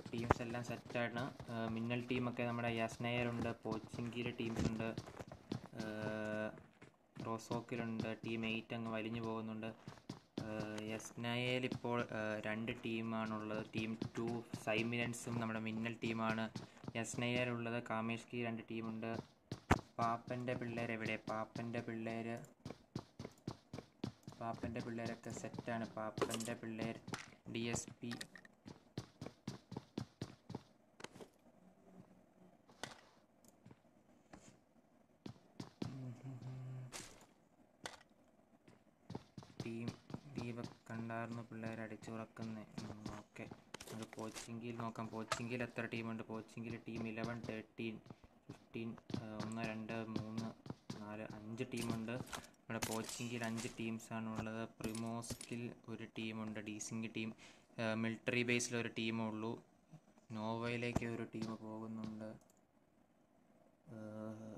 teams എല്ലാം സെറ്റാണ് മിന്നൽ ടീമൊക്കെ നമ്മുടെ യസ്നയറുണ്ട് പോച്ചിങ്കിയുടെ ടീംസ് ഉണ്ട് റോസോക്കിലുണ്ട് ടീം എയ്റ്റ് അങ്ങ് വലിഞ്ഞു പോകുന്നുണ്ട് യസ്നയയിൽ ഇപ്പോൾ ഏഹ്, രണ്ട് ടീമാണുള്ളത് ടീം ടു സൈമിനൻസും നമ്മുടെ മിന്നൽ ടീമാണ് യസ്നയയിലുള്ളത് കാമേഷ്കി രണ്ട് ടീമുണ്ട് പാപ്പൻ്റെ പിള്ളേർ എവിടെ പാപ്പൻ്റെ പിള്ളേർ പാപ്പൻ്റെ പിള്ളേരൊക്കെ സെറ്റാണ് പാപ്പൻ്റെ പിള്ളേർ D S P team Deepak കണ്ടാർന്ന് പിള്ളേർ അടിച്ചുറക്കുന്നേ ഓക്കെ അത് പോച്ചിങ്കിയിൽ നോക്കാം പോച്ചിങ്കിയിൽ എത്ര ടീമുണ്ട് പോച്ചിങ്കിയിൽ ടീം ഇലവൻ തേർട്ടീൻ ഫിഫ്റ്റീൻ ഒന്ന് രണ്ട് മൂന്ന് നാല് അഞ്ച് ടീമുണ്ട് നമ്മുടെ പോച്ചിങ്കിയിൽ അഞ്ച് ടീംസാണ് ഉള്ളത് പ്രിമോസ്കിൽ ഒരു ടീമുണ്ട് ഡീസിംഗ് ടീം മിലിറ്ററി ബേസിൽ ഒരു ടീമേ ഉള്ളൂ നോവയിലേക്ക് ഒരു ടീം പോകുന്നുണ്ട് ഏഹ്,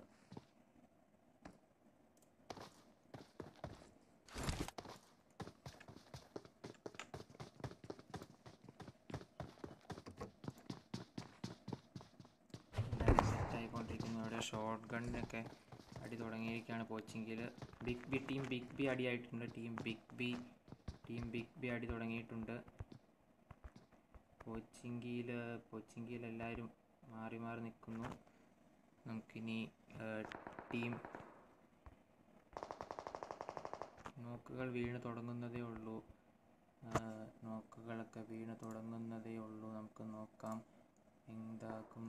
എല്ലാവരും സെറ്റായിക്കൊണ്ടിരിക്കുന്നു അവിടെ ഷോർട്ട് ഗണ്ണിനൊക്കെ അടി തുടങ്ങിയിരിക്കുകയാണ് കോച്ചിങ്ങിൽ big B team big B അടിയായിട്ടുണ്ട് team big B team big B അടി തുടങ്ങിയിട്ടുണ്ട് കോച്ചിങ്കിയിൽ കോച്ചിങ്കിയിൽ എല്ലാവരും മാറി മാറി നിൽക്കുന്നു നമുക്കിനി ടീം നോക്കുകൾ വീണ് തുടങ്ങുന്നതേ ഉള്ളൂ ആ, നോക്കുകളൊക്കെ വീണ് തുടങ്ങുന്നതേ ഉള്ളൂ നമുക്ക് നോക്കാം എന്താകും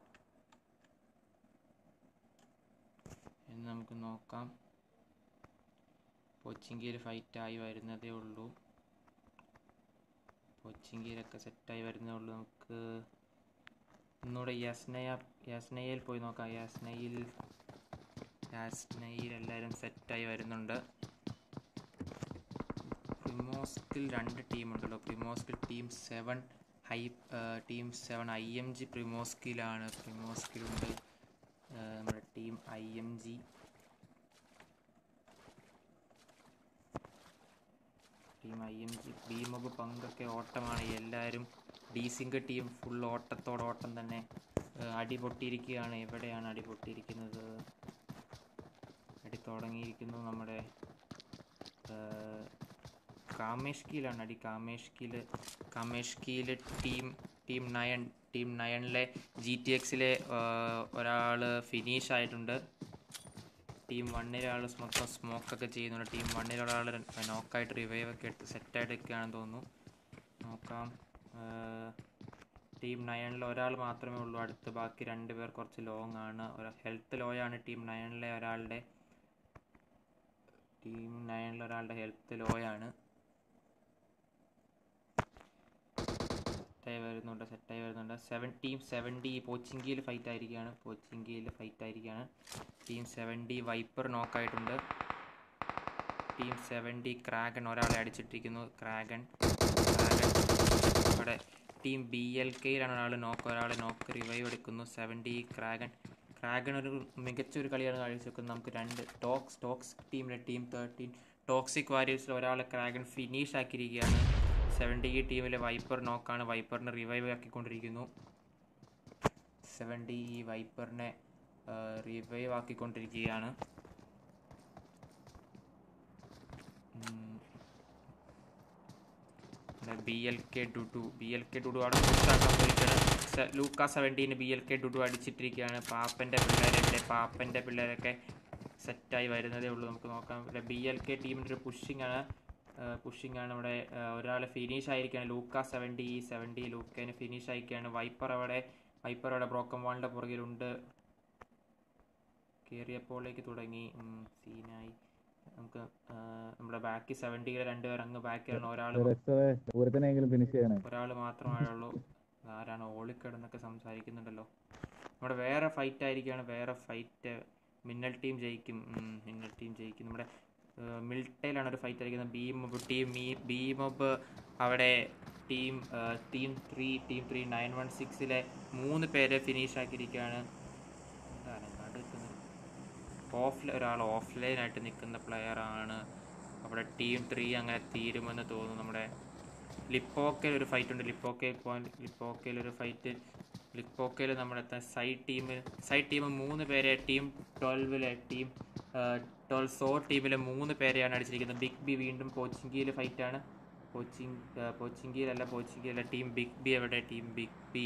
എന്ന് നമുക്ക് നോക്കാം കൊച്ചിങ്കിയിൽ ഫൈറ്റായി വരുന്നതേ ഉള്ളൂ കൊച്ചിങ്കിയിലൊക്കെ സെറ്റായി വരുന്നതേ ഉള്ളൂ നമുക്ക് ഒന്നുകൂടെ യസ്നയ യസ്നയിൽ പോയി നോക്കാം യസ്നയിൽ യാസ്നയിൽ എല്ലാവരും സെറ്റായി വരുന്നുണ്ട് പ്രിമോസ്കിൽ രണ്ട് ടീമുണ്ടല്ലോ പ്രിമോസ്കിൽ team seven high team seven I M G പ്രിമോസ്കിലാണ് പ്രിമോസ്കിലുണ്ട് ഏഹ് നമ്മുടെ team I M G team I M G ഭീമബ് പങ്കൊക്കെ ഓട്ടമാണ് എല്ലാവരും ഡീസിങ്ക് ടീം ഫുൾ ഓട്ടത്തോട് ഓട്ടം തന്നെ ഏഹ് അടി പൊട്ടിയിരിക്കുകയാണ് എവിടെയാണ് അടി പൊട്ടിയിരിക്കുന്നത് അടി തുടങ്ങിയിരിക്കുന്നു നമ്മുടെ ഏഹ് കാമേഷ്കിയിലാണ് അടി കാമേഷ്കിയിൽ കാമേഷ്കിയിൽ ടീം ടീം നയൻ ടീം നയണിലെ ജി ടി എക്സിലെ ഒരാൾ ഫിനിഷ് ആയിട്ടുണ്ട് ടീം വണ്ണിലെ ആൾ മൊത്തം സ്മോക്കൊക്കെ ചെയ്യുന്നുണ്ട് ടീം വണ്ണിലെ ഒരാൾ നോക്കായിട്ട് റിവൈവ് ഒക്കെ എടുത്ത് സെറ്റായിട്ട് നിൽക്കുകയാണെന്ന് തോന്നുന്നു നോക്കാം ടീം നയണിൽ ഒരാൾ മാത്രമേ ഉള്ളൂ അടുത്ത് ബാക്കി രണ്ട് പേർ കുറച്ച് ലോങ് ആണ് ഒരു ഹെൽത്ത് ലോയാണ് ടീം നയണിലെ ഒരാളുടെ ടീം നയണിലെ ഒരാളുടെ ഹെൽത്ത് ലോയാണ് സെറ്റായി വരുന്നുണ്ട് സെറ്റായി വരുന്നുണ്ട് സെവൻ ടീം സെവൻറ്റി പോച്ചിങ്കിയിൽ ഫൈറ്റ് ആയിരിക്കുകയാണ് പോച്ചിങ്കിയിൽ ഫൈറ്റ് ആയിരിക്കുകയാണ് ടീം സെവൻറ്റി വൈപ്പർ നോക്കായിട്ടുണ്ട് ടീം സെവൻറ്റി ക്രാഗൺ ഒരാളെ അടിച്ചിട്ടിരിക്കുന്നു ക്രാഗൺ ക്രാഗൺ അവിടെ ടീം ബി എൽ കെയിലാണ് ഒരാൾ നോക്ക് ഒരാൾ നോക്ക് റിവൈവ് എടുക്കുന്നു സെവൻറ്റി ക്രാഗൺ ക്രാഗൺ ഒരു മികച്ച ഒരു കളിയാണ് കാഴ്ചവെക്കുന്നത് നമുക്ക് രണ്ട് ടോക്സ് ടോക്സ് ടീമിലെ ടീം തേർട്ടീൻ ടോക്സിക് വാരിയേഴ്സിൽ ഒരാളെ ക്രാഗൺ ഫിനിഷ് ആക്കിയിരിക്കുകയാണ് സെവൻറ്റി ഈ ടീമിലെ വൈപ്പർ നോക്കാണ് വൈപ്പറിനെ റിവൈവ് ആക്കിക്കൊണ്ടിരിക്കുന്നു സെവൻറ്റി ഈ വൈപ്പറിനെ റിവൈവ് ആക്കിക്കൊണ്ടിരിക്കുകയാണ് ബി എൽ കെ ഡുഡു ബി എൽ കെ ഡുഡു അവിടെ പുഷാക്കാൻ പോയിരിക്കുകയാണ് ലൂക്ക സെവൻറ്റീന് ബി എൽ കെ ഡുഡു അടിച്ചിട്ടിരിക്കുകയാണ് പാപ്പൻ്റെ പിള്ളേരെ പാപ്പൻ്റെ പിള്ളേരൊക്കെ സെറ്റായി വരുന്നതേ ഉള്ളൂ നമുക്ക് നോക്കാം ഇവിടെ ബി എൽ കെ ടീമിൻ്റെ ഒരു പുഷിംഗ് ആണ് പുഷിംഗ് ആണ് ഇവിടെ ഒരാൾ ഫിനിഷ് ആയിരിക്കുകയാണ് ലൂക്ക സെവൻറ്റി സെവൻറ്റി ലൂക്കേന് ഫിനിഷ് ആയിരിക്കുകയാണ് വൈപ്പർ അവിടെ വൈപ്പർ അവിടെ ബ്രോക്കൺ വാളിൻ്റെ പുറകിലുണ്ട് കയറിയപ്പോഴേക്ക് തുടങ്ങി ഉം, സീനായി നമുക്ക് ആ, നമ്മുടെ ബാക്കി സെവൻറ്റിയിലെ രണ്ടുപേർ അങ്ങ് ബാക്കിലാണ് ഒരാൾ ഒരുത്തനെങ്കിലും ഫിനിഷ് ചെയ്യണേ ഒരാൾ മാത്രമായുള്ളൂ ആരാണ് ഓളിക്കിടന്നൊക്കെ സംസാരിക്കുന്നുണ്ടല്ലോ നമ്മുടെ വേറെ ഫൈറ്റ് ആയിരിക്കുകയാണ് വേറെ ഫൈറ്റ് മിന്നൽ ടീം ജയിക്കും ഉം, മിന്നൽ ടീം ജയിക്കും നമ്മുടെ മിൽട്ടയിലാണ് ഒരു ഫൈറ്റ് ആയിരിക്കുന്നത് B mob team me B mob അവിടെ team team three team three nine one സിക്സിലെ മൂന്ന് പേരെ ഫിനിഷ് ആക്കിയിരിക്കുകയാണ് എന്താണ് നടുക്കുന്നത് ഓഫ് ഒരാൾ ഓഫ്ലൈനായിട്ട് നിൽക്കുന്ന പ്ലെയർ ആണ് അവിടെ ടീം ത്രീ അങ്ങനെ തീരുമെന്ന് തോന്നുന്നു നമ്മുടെ ലിപ്പോക്കയിൽ ഒരു ഫൈറ്റ് ഉണ്ട് ലിപ്പോക്കയിൽ പോയിന്റ് ലിപ്പോക്കയിൽ ഒരു ഫൈറ്റ് ലിപ്പോക്കയിൽ നമ്മുടെ സൈഡ് ടീം സൈഡ് ടീം മൂന്ന് പേരെ ടീം ട്വൽവിലെ ടീം ട്വൽവ് സോ ടീമിലെ മൂന്ന് പേരെയാണ് അടിച്ചിരിക്കുന്നത് ബിഗ് ബി വീണ്ടും പോച്ചിങ്കിയിൽ ഫൈറ്റാണ് പോച്ചിങ് പോച്ചിങ്കിയിലല്ല പോച്ചിങ്കിയിലല്ല ടീം ബിഗ് ബി എവിടെ team big B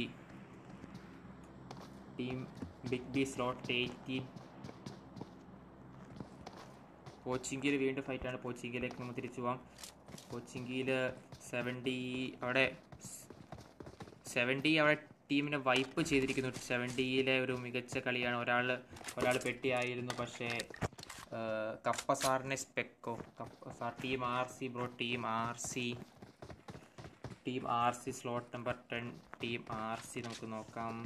team big B slot eighteen പോച്ചിങ്കിയിൽ വീണ്ടും ഫൈറ്റാണ് പോച്ചിങ്കിയിലേക്ക് നമ്മൾ തിരിച്ചു പോവാം പോച്ചിങ്കിയിൽ സെവൻറ്റി അവിടെ സെവൻറ്റി അവിടെ ടീമിനെ വൈപ്പ് ചെയ്തിരിക്കുന്നു സെവൻറ്റിയിലെ ഒരു മികച്ച കളിയാണ് ഒരാൾ ഒരാൾ പെട്ടിയായിരുന്നു പക്ഷേ ആ, കപ്പ സാറിനെ സ്പെക്കോ Kappa sir team R C bro team R C team R C slot number ten team R C നമുക്ക് നോക്കാം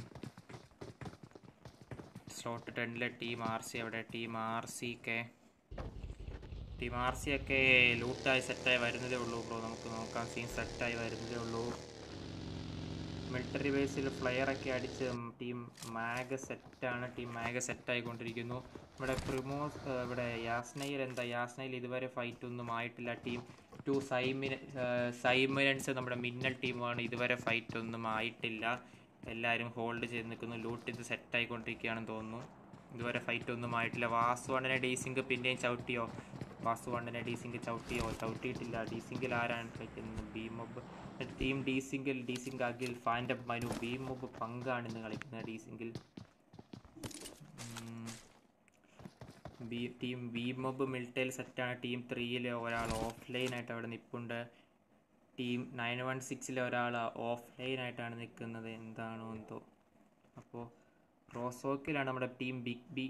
സ്ലോട്ട് ടെന്നിലെ ടീം ആർ സി എവിടെ ടീം ആർ സി ഒക്കെ ടീം ആർ സി ഒക്കെ ലൂട്ടായി സെറ്റായി വരുന്നതേ ഉള്ളൂ ബ്രോ നമുക്ക് നോക്കാം സീൻ സെറ്റായി വരുന്നതേ ഉള്ളൂ മിലിറ്ററി ബേസിൽ ഫ്ലയറൊക്കെ അടിച്ച് ടീം മാഗ് സെറ്റാണ് ടീം മാഗ് സെറ്റായിക്കൊണ്ടിരിക്കുന്നു ഇവിടെ പ്രിമോസ് ഏഹ് ഇവിടെ യാസ്നയിൽ എന്താ യാസ്നയിൽ ഇതുവരെ ഫൈറ്റ് ഒന്നും ആയിട്ടില്ല ടീം ടു സൈമിന സൈമിനൻസ് നമ്മുടെ മിന്നൽ ടീമാണ് ഇതുവരെ ഫൈറ്റ് ഒന്നും ആയിട്ടില്ല എല്ലാവരും ഹോൾഡ് ചെയ്ത് നിൽക്കുന്നു ലൂട്ട് ഇത് സെറ്റായിക്കൊണ്ടിരിക്കുകയാണെന്ന് തോന്നുന്നു ഇതുവരെ ഫൈറ്റ് ഒന്നും ആയിട്ടില്ല വാസു അണ്ണനെ ഡീസിങ്ക് പിന്നെയും ചവിട്ടിയോ വാസു അണ്ണനെ ഡീസിങ്ക് ചവിട്ടിയോ ചവിട്ടിയിട്ടില്ല ഡീസിങ്കിൽ ആരാണ് കളിക്കുന്നത് ബി മൊബ് ടീം ഡീസിങ്കിൽ Desync Akhil fandom Manu B mob പങ്കാണ് ഇന്ന് കളിക്കുന്നത് ഡീസിങ്കിൽ ബി ടീം ബി മൊബ് മിൽട്ടയിൽ സെറ്റാണ് ടീം ത്രീയിലെ ഒരാൾ ഓഫ്ലൈൻ ആയിട്ട് അവിടെ നിൽപ്പുണ്ട് ടീം നയൻ വൺ സിക്സിലെ ഒരാൾ ഓഫ്ലൈൻ ആയിട്ടാണ് നിൽക്കുന്നത് എന്താണോ എന്തോ അപ്പോൾ റോസോക്കിലാണ് നമ്മുടെ team big B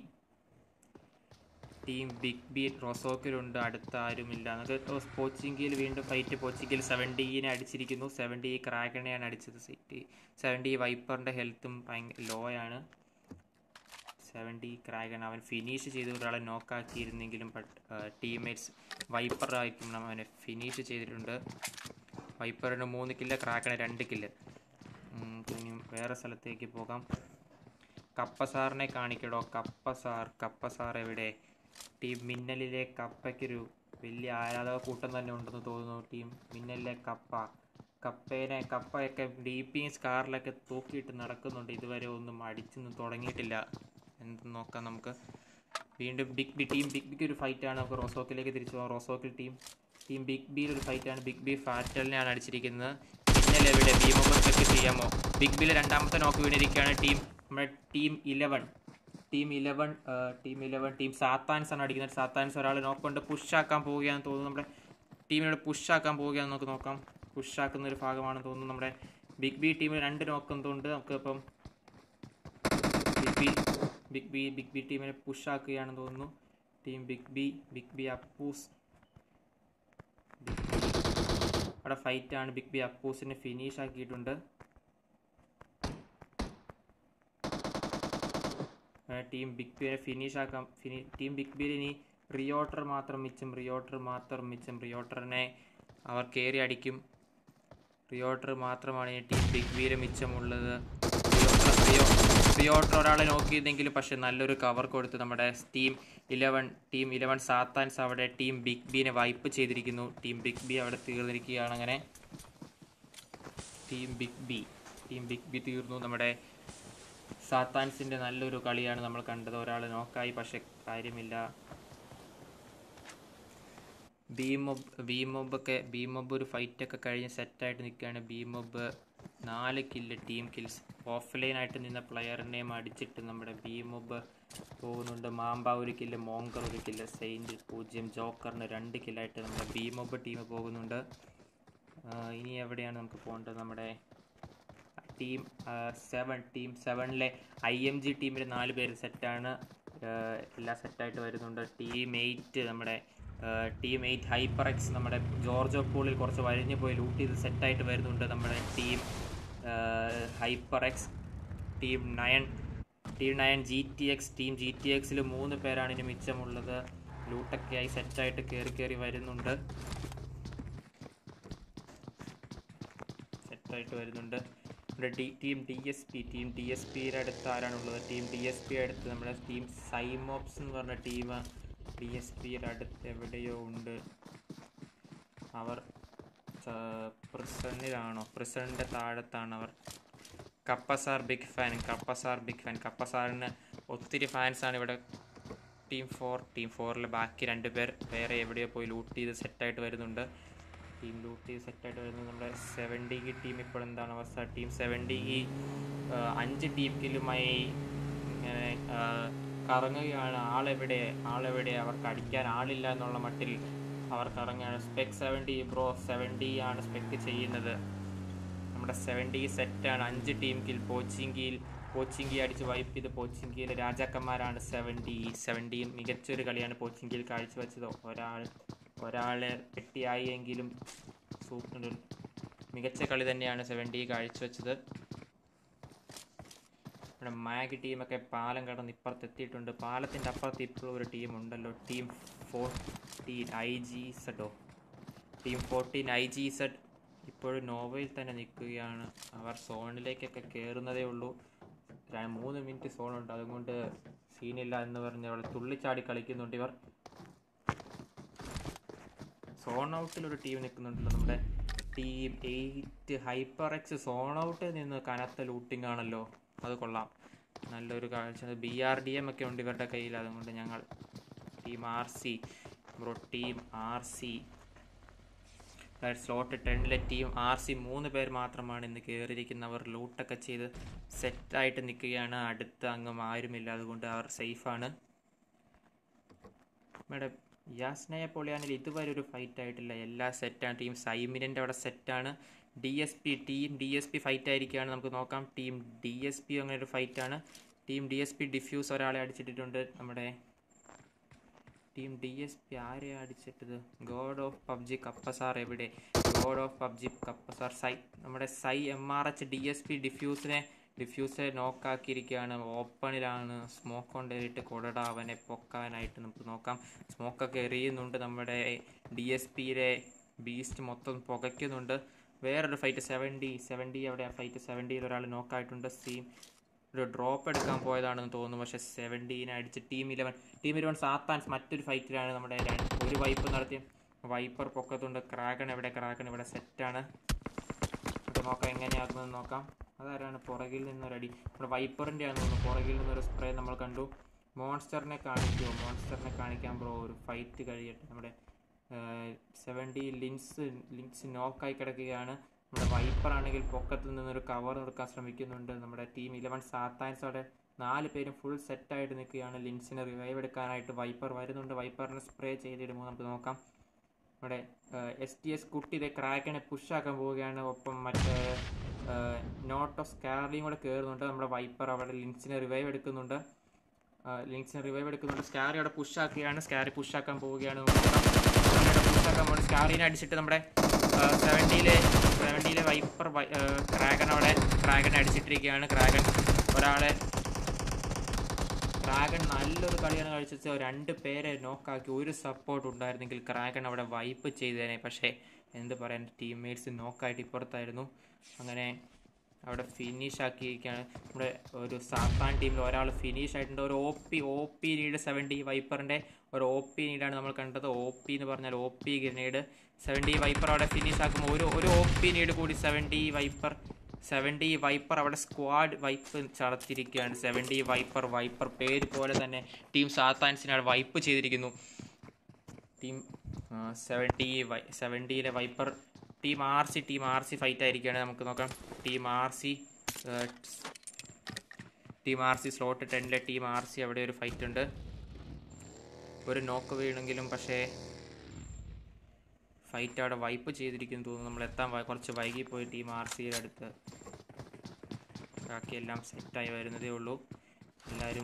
team big B റോസോക്കിലുണ്ട് അടുത്ത ആരുമില്ല നമുക്ക് പോച്ചിങ്കിയിൽ വീണ്ടും ഫൈറ്റ് പോച്ചിങ്കിയിൽ സെവൻറ്റീനെ അടിച്ചിരിക്കുന്നു സെവൻറ്റി ക്രാഗണെയാണ് അടിച്ചത് സിറ്റി സെവൻറ്റി വൈപ്പറിൻ്റെ ഹെൽത്തും ഭയങ്കര ലോ ആണ് സെവൻറ്റി ക്രാഗൺ അവൻ ഫിനിഷ് ചെയ്ത് ഒരാളെ നോക്കാക്കിയിരുന്നെങ്കിലും ബട്ട് ടീംമേറ്റ്സ് വൈപ്പറായിരിക്കും അവനെ ഫിനിഷ് ചെയ്തിട്ടുണ്ട് വൈപ്പറിന് മൂന്ന് കില്ല് ക്രാഗണ് രണ്ട് കില്ല് ഇനി വേറെ സ്ഥലത്തേക്ക് പോകാം കപ്പ സാറിനെ കാണിക്കടോ കപ്പ സാർ കപ്പ സാർ എവിടെ ടീം മിന്നലിലെ കപ്പയ്ക്കൊരു വലിയ ആരാധക കൂട്ടം തന്നെ ഉണ്ടെന്ന് തോന്നുന്നു ടീം മിന്നലിലെ കപ്പ കപ്പേനെ കപ്പയൊക്കെ ഡി പി സ്കാറിലൊക്കെ തൂക്കിയിട്ട് നടക്കുന്നുണ്ട് ഇതുവരെ ഒന്നും അടിച്ചൊന്നും തുടങ്ങിയിട്ടില്ല എന്ത് നോക്കാം നമുക്ക് വീണ്ടും ബിഗ് ബി ടീം ബിഗ് ബിക്ക് ഒരു ഫൈറ്റാണ് നമുക്ക് റോസോക്കിലേക്ക് തിരിച്ചു പോകാം റോസോക്കിൽ ടീം ടീം ബിഗ് ബിയിൽ ഒരു ഫൈറ്റാണ് ബിഗ് ബി ഫാറ്റലിനെയാണ് അടിച്ചിരിക്കുന്നത് മിന്നൽ എവിടെ ബി ചെക്ക് ചെയ്യാമോ ബിഗ് ബിയിൽ രണ്ടാമത്തെ നോക്ക് വീണിരിക്കുകയാണ് ടീം നമ്മുടെ team eleven team eleven team eleven team Satans ആണ് അടിക്കുന്നത് സാത്താൻസ് ഒരാൾ നോക്കൊണ്ട് പുഷാക്കാൻ പോവുകയാണെന്ന് തോന്നുന്നു നമ്മുടെ ടീമിനോട് പുഷാക്കാൻ പോവുകയാണെന്ന് നമുക്ക് നോക്കാം പുഷാക്കുന്ന ഒരു ഭാഗമാണെന്ന് തോന്നുന്നു നമ്മുടെ ബിഗ് ബി ടീമിൽ രണ്ട് നോക്കുന്നതുകൊണ്ട് നമുക്ക് ഇപ്പം big B big B big B ടീമിനെ പുഷാക്കുകയാണെന്ന് തോന്നുന്നു team big B big B Appus big B അവിടെ ഫൈറ്റാണ് ബിഗ് ബി അപ്പൂസിനെ ഫിനിഷ് ആക്കിയിട്ടുണ്ട് ടീം ബിഗ് ബിയെ ഫിനിഷ് ആക്കാം ഫിനി ടീം ബിഗ് ബിയിൽ ഇനി റിയോട്ടർ മാത്രം മിച്ചം റിയോട്ടർ മാത്രം മിച്ചം റിയോട്ടറിനെ അവർ കയറി അടിക്കും റിയോട്ടർ മാത്രമാണ് ഇനി ടീം ബിഗ് ബിയിൽ മിച്ചമുള്ളത് റിയോട്ടർ റിയോ റിയോട്ടർ ഒരാളെ നോക്കിയിരുന്നെങ്കിലും പക്ഷെ നല്ലൊരു കവർ കൊടുത്ത് നമ്മുടെ team eleven team eleven Satans അവിടെ ടീം ബിഗ് ബിനെ വൈപ്പ് ചെയ്തിരിക്കുന്നു ടീം ബിഗ് ബി അവിടെ തീർന്നിരിക്കുകയാണ് അങ്ങനെ team big B team big B തീർന്നു നമ്മുടെ സാത്താൻസിൻ്റെ നല്ലൊരു കളിയാണ് നമ്മൾ കണ്ടത് ഒരാൾ നോക്കായി പക്ഷെ കാര്യമില്ല ബി മൊബ് ബി മൊബൊക്കെ ബി മൊബ് ഒരു ഫൈറ്റൊക്കെ കഴിഞ്ഞ് സെറ്റായിട്ട് നിൽക്കുകയാണ് ബി മൊബ് നാല് കില്ല് ടീം കിൽസ് ഓഫ്ലൈൻ ആയിട്ട് നിന്ന പ്ലെയറിനെയും അടിച്ചിട്ട് നമ്മുടെ ബി മൊബ് പോകുന്നുണ്ട് മാമ്പ ഒരു കില്ല് മോങ്കർ ഒരു കില്ല് സെയിൻറ്റ് പൂജ്യം ജോക്കറിന് രണ്ട് കില്ലായിട്ട് നമ്മുടെ ബി മൊബ് ടീം പോകുന്നുണ്ട് ആ, ഇനി എവിടെയാണ് നമുക്ക് പോകേണ്ടത് നമ്മുടെ ടീം സെവൻ ടീം സെവനിലെ ഐ എം ജി ടീമിലെ നാല് പേര് സെറ്റാണ് എല്ലാം സെറ്റായിട്ട് വരുന്നുണ്ട് ടീം എയ്റ്റ് നമ്മുടെ ടീം എയ്റ്റ് ഹൈപ്പർ എക്സ് നമ്മുടെ ജോർജോ പൂളിൽ കുറച്ച് വരിഞ്ഞു പോയി ലൂട്ട് ചെയ്ത് സെറ്റായിട്ട് വരുന്നുണ്ട് നമ്മുടെ team hyper X team nine team nine G T X team G T എക്സിൽ മൂന്ന് പേരാണ് ഇനി മിച്ചമുള്ളത് ലൂട്ടൊക്കെ ആയി സെറ്റായിട്ട് കയറി കയറി വരുന്നുണ്ട് സെറ്റായിട്ട് വരുന്നുണ്ട് നമ്മുടെ D team D S P team D S പിയുടെ അടുത്ത് ആരാണുള്ളത് ടീം ഡി എസ് പി അടുത്ത് നമ്മുടെ ടീം സൈമോപ്സ് എന്ന് പറഞ്ഞ ടീം ഡി എസ് പിയുടെ അടുത്ത് എവിടെയോ ഉണ്ട് അവർ പ്രിസണിലാണോ പ്രിസണിൻ്റെ താഴത്താണ് അവർ Kappa sir big fan Kappa sir big fan കപ്പസാറിന് ഒത്തിരി ഫാൻസാണ് ഇവിടെ ടീം ഫോർ ടീം ഫോറിൽ ബാക്കി രണ്ട് പേർ വേറെ എവിടെയോ പോയി ലൂട്ട് ചെയ്ത് സെറ്റായിട്ട് വരുന്നുണ്ട് ടീം ലൂട്ട് ചെയ്ത് സെറ്റായിട്ട് വരുന്നത് നമ്മുടെ സെവൻറ്റി ടീം ഇപ്പോൾ എന്താണ് അവസ്ഥ ടീം സെവൻറ്റി അഞ്ച് ടീം കില്ലുമായി ഇങ്ങനെ ആ, കറങ്ങുകയാണ് ആളെവിടെ ആളെവിടെ അവർക്ക് അടിക്കാൻ ആളില്ല എന്നുള്ള മട്ടിൽ അവർ കറങ്ങുകയാണ് സ്പെക് സെവൻറ്റി ബ്രോ സെവൻറ്റി ആണ് സ്പെക്ക് ചെയ്യുന്നത് നമ്മുടെ സെവൻറ്റി സെറ്റാണ് അഞ്ച് ടീം കിൽ പോച്ചിങ്കിയിൽ പോച്ചിങ്കി അടിച്ച് വൈപ്പ് ചെയ്ത് പോച്ചിങ്കിയിലെ രാജാക്കന്മാരാണ് സെവൻറ്റി സെവൻറ്റി മികച്ചൊരു കളിയാണ് പോച്ചിങ്കിയിൽ കാഴ്ചവെച്ചത് ഒരാൾ ഒരാൾ പെട്ടിയായി എങ്കിലും സൂപ്പർ മികച്ച കളി തന്നെയാണ് സെവൻറ്റി കാഴ്ചവെച്ചത് നമ്മുടെ മാഗ് ടീമൊക്കെ പാലം കടന്ന് ഇപ്പുറത്തെത്തിയിട്ടുണ്ട് പാലത്തിൻ്റെ അപ്പുറത്ത് ഇപ്പോഴും ഒരു ടീം ഉണ്ടല്ലോ ടീം ഫോർട്ടീൻ ഐ ജി സെഡോ team fourteen I G Z ഇപ്പോഴും നോവയിൽ തന്നെ നിൽക്കുകയാണ് അവർ സോണിലേക്കൊക്കെ കയറുന്നതേ ഉള്ളൂ ര- മൂന്ന് മിനിറ്റ് സോണുണ്ട് അതുകൊണ്ട് സീനില്ല എന്ന് പറഞ്ഞ് അവിടെ തുള്ളിച്ചാടി കളിക്കുന്നുണ്ട് ഇവർ സോൺ ഔട്ടിൽ ഒരു ടീം നിൽക്കുന്നുണ്ടല്ലോ നമ്മുടെ team eight hyper X zone ഔട്ടിൽ നിന്ന് കനത്ത ലൂട്ടിംഗ് ആണല്ലോ അത് കൊള്ളാം നല്ലൊരു കാഴ്ച ബി ആർ ഡി എം ഒക്കെ ഉണ്ട് ഇവരുടെ കയ്യിൽ അതുകൊണ്ട് ഞങ്ങൾ team R C bro team R C slot ടെന്നിലെ ടീം ആർ സി മൂന്ന് പേർ മാത്രമാണ് ഇന്ന് കയറിയിരിക്കുന്നവർ ലൂട്ടൊക്കെ ചെയ്ത് സെറ്റായിട്ട് നിൽക്കുകയാണ് അടുത്ത് അങ്ങും ആരുമില്ല അതുകൊണ്ട് അവർ സേഫാണ് മേഡം യാസ്നയ പൊളിയാനിൽ ഇതുവരെ ഒരു ഫൈറ്റ് ആയിട്ടില്ല എല്ലാ സെറ്റാണ് ടീം സൈമിനൻ്റെ അവിടെ സെറ്റാണ് D S P team D S P fight ആയിരിക്കുകയാണ് നമുക്ക് നോക്കാം ടീം ഡി എസ് പി അങ്ങനെ ഒരു ഫൈറ്റാണ് team D S P defuse ഒരാളെ അടിച്ചിട്ടിട്ടുണ്ട് നമ്മുടെ ടീം ഡി എസ് പി ആരെയാ അടിച്ചിട്ടത് ഗോഡ് ഓഫ് പബ്ജി കപ്പസാർ എവിടെ ഗോഡ് ഓഫ് പബ്ജി കപ്പസാർ സൈ നമ്മുടെ സൈ M R H D S P ഡിഫ്യൂസിനെ ഡിഫ്യൂസെ നോക്കാക്കിയിരിക്കുകയാണ് ഓപ്പണിലാണ് സ്മോക്ക് കൊണ്ടിട്ട് കൊടട അവനെ പൊക്കാനായിട്ട് നമുക്ക് നോക്കാം സ്മോക്കൊക്കെ എറിയുന്നുണ്ട് നമ്മുടെ ഡി എസ് പിയിലെ ബീസ്റ്റ് മൊത്തം പുകയ്ക്കുന്നുണ്ട് വേറൊരു ഫൈറ്റ് സെവൻറ്റി സെവൻറ്റി അവിടെ ഫൈറ്റ് സെവൻറ്റിയിൽ ഒരാൾ നോക്കായിട്ടുണ്ട് സീം ഒരു ഡ്രോപ്പ് എടുക്കാൻ പോയതാണെന്ന് തോന്നുന്നു പക്ഷെ സെവൻറ്റീനെ അടിച്ച് team eleven team eleven Satans മറ്റൊരു ഫൈറ്റിലാണ് നമ്മുടെ രണ്ട് ഒരു വൈപ്പ് നടത്തി വൈപ്പർ പൊക്കത്തുണ്ട് ക്രാഗൺ എവിടെ ക്രാഗൺ ഇവിടെ സെറ്റാണ് നമുക്ക് നോക്കാം എങ്ങനെയാകുമെന്ന് നോക്കാം അതാരാണ് പുറകിൽ നിന്നൊരടി നമ്മുടെ വൈപ്പറിൻ്റെ ആണെന്ന് തോന്നുന്നു പുറകിൽ നിന്നൊരു സ്പ്രേ നമ്മൾ കണ്ടു മോൺസ്റ്ററിനെ കാണിക്കുമോ മോൺസ്റ്ററിനെ കാണിക്കാൻ ബ്രോ ഒരു ഫൈറ്റ് കഴിയട്ടെ നമ്മുടെ സെവൻറ്റി ലിൻസ് ലിൻസ് നോക്കായി കിടക്കുകയാണ് നമ്മുടെ വൈപ്പർ ആണെങ്കിൽ പൊക്കത്തിൽ നിന്നൊരു കവർ എടുക്കാൻ ശ്രമിക്കുന്നുണ്ട് നമ്മുടെ ടീം ഇലവൻ സാത്താൻസോടെ നാല് പേരും ഫുൾ സെറ്റായിട്ട് നിൽക്കുകയാണ് ലിൻസിനെ റിവൈവ് എടുക്കാനായിട്ട് വൈപ്പർ വരുന്നുണ്ട് വൈപ്പറിനെ സ്പ്രേ ചെയ്തിടുമ്പോൾ നമുക്ക് നോക്കാം നമ്മുടെ എസ് ടി എസ് കുട്ടി ഇതേ ക്രാക്കിനെ പുഷാക്കാൻ പോവുകയാണ് ഒപ്പം മറ്റേ നോട്ട് ഓഫ് സ്കാർലിയും കൂടെ കയറുന്നുണ്ട് നമ്മുടെ വൈപ്പർ അവിടെ ലിൻസിനെ റിവൈവ് എടുക്കുന്നുണ്ട് ലിങ്സിനെ റിവൈവ് എടുക്കുന്നുണ്ട് സ്കാരി അവിടെ പുഷാക്കുകയാണ് സ്കാരി പുഷാക്കാൻ പോവുകയാണ് പുഷാക്കാൻ പോകുന്നത് സ്കാറിനെ അടിച്ചിട്ട് നമ്മുടെ സെവൻറ്റിയിലെ സെവൻറ്റിയിലെ വൈപ്പർ ക്രാഗൻ അവിടെ ക്രാഗൻ അടിച്ചിട്ടിരിക്കുകയാണ് ക്രാഗൻ ഒരാളെ ക്രാഗൺ നല്ലൊരു കളിയാണ് കളിച്ചത് രണ്ട് പേരെ നോക്കാക്കി ഒരു സപ്പോർട്ട് ഉണ്ടായിരുന്നെങ്കിൽ ക്രാഗൺ അവിടെ വൈപ്പ് ചെയ്തേനെ പക്ഷേ എന്ത് പറയാൻ ടീംമേറ്റ്സ് നോക്കായിട്ട് ഇപ്പുറത്തായിരുന്നു അങ്ങനെ അവിടെ ഫിനിഷ് ആക്കിയിരിക്കുകയാണ് നമ്മുടെ ഒരു സാത്താൻ ടീമിൽ ഒരാൾ ഫിനിഷ് ആയിട്ടുണ്ട് ഒരു O P O P need seventy വൈപ്പറിൻ്റെ ഒരു ഒ പി നീഡാണ് നമ്മൾ കണ്ടത് ഒ പി എന്ന് പറഞ്ഞാൽ O P grenade seventy viper അവിടെ ഫിനിഷ് ആക്കുമ്പോൾ ഒരു ഒരു ഒ പി നീഡ് കൂടി സെവൻറ്റി വൈപ്പർ സെവൻറ്റി വൈപ്പർ അവിടെ സ്ക്വാഡ് വൈപ്പ് ചടത്തിരിക്കുകയാണ് സെവൻറ്റി വൈപ്പർ വൈപ്പർ പേര് പോലെ തന്നെ ടീം സാത്താൻസിനെ അവിടെ വൈപ്പ് ചെയ്തിരിക്കുന്നു ടീം സെവൻറ്റി വൈ സെവൻറ്റിയിലെ viper team R C team R C fight ആയിരിക്കുകയാണ് നമുക്ക് നോക്കാം team R C team R C slot ടെന്നിലെ ടീം ആർ സി അവിടെ ഒരു ഫൈറ്റ് ഉണ്ട് ഒരു നോക്ക് വീണെങ്കിലും പക്ഷേ ഫൈറ്റ് അവിടെ വൈപ്പ് ചെയ്തിരിക്കുന്നു തോന്നുന്നു നമ്മൾ എത്താൻ വൈ- കുറച്ച് വൈകി പോയി ടീം ആർ സിയുടെ അടുത്ത് ബാക്കിയെല്ലാം സെറ്റായി വരുന്നതേ ഉള്ളൂ എല്ലാവരും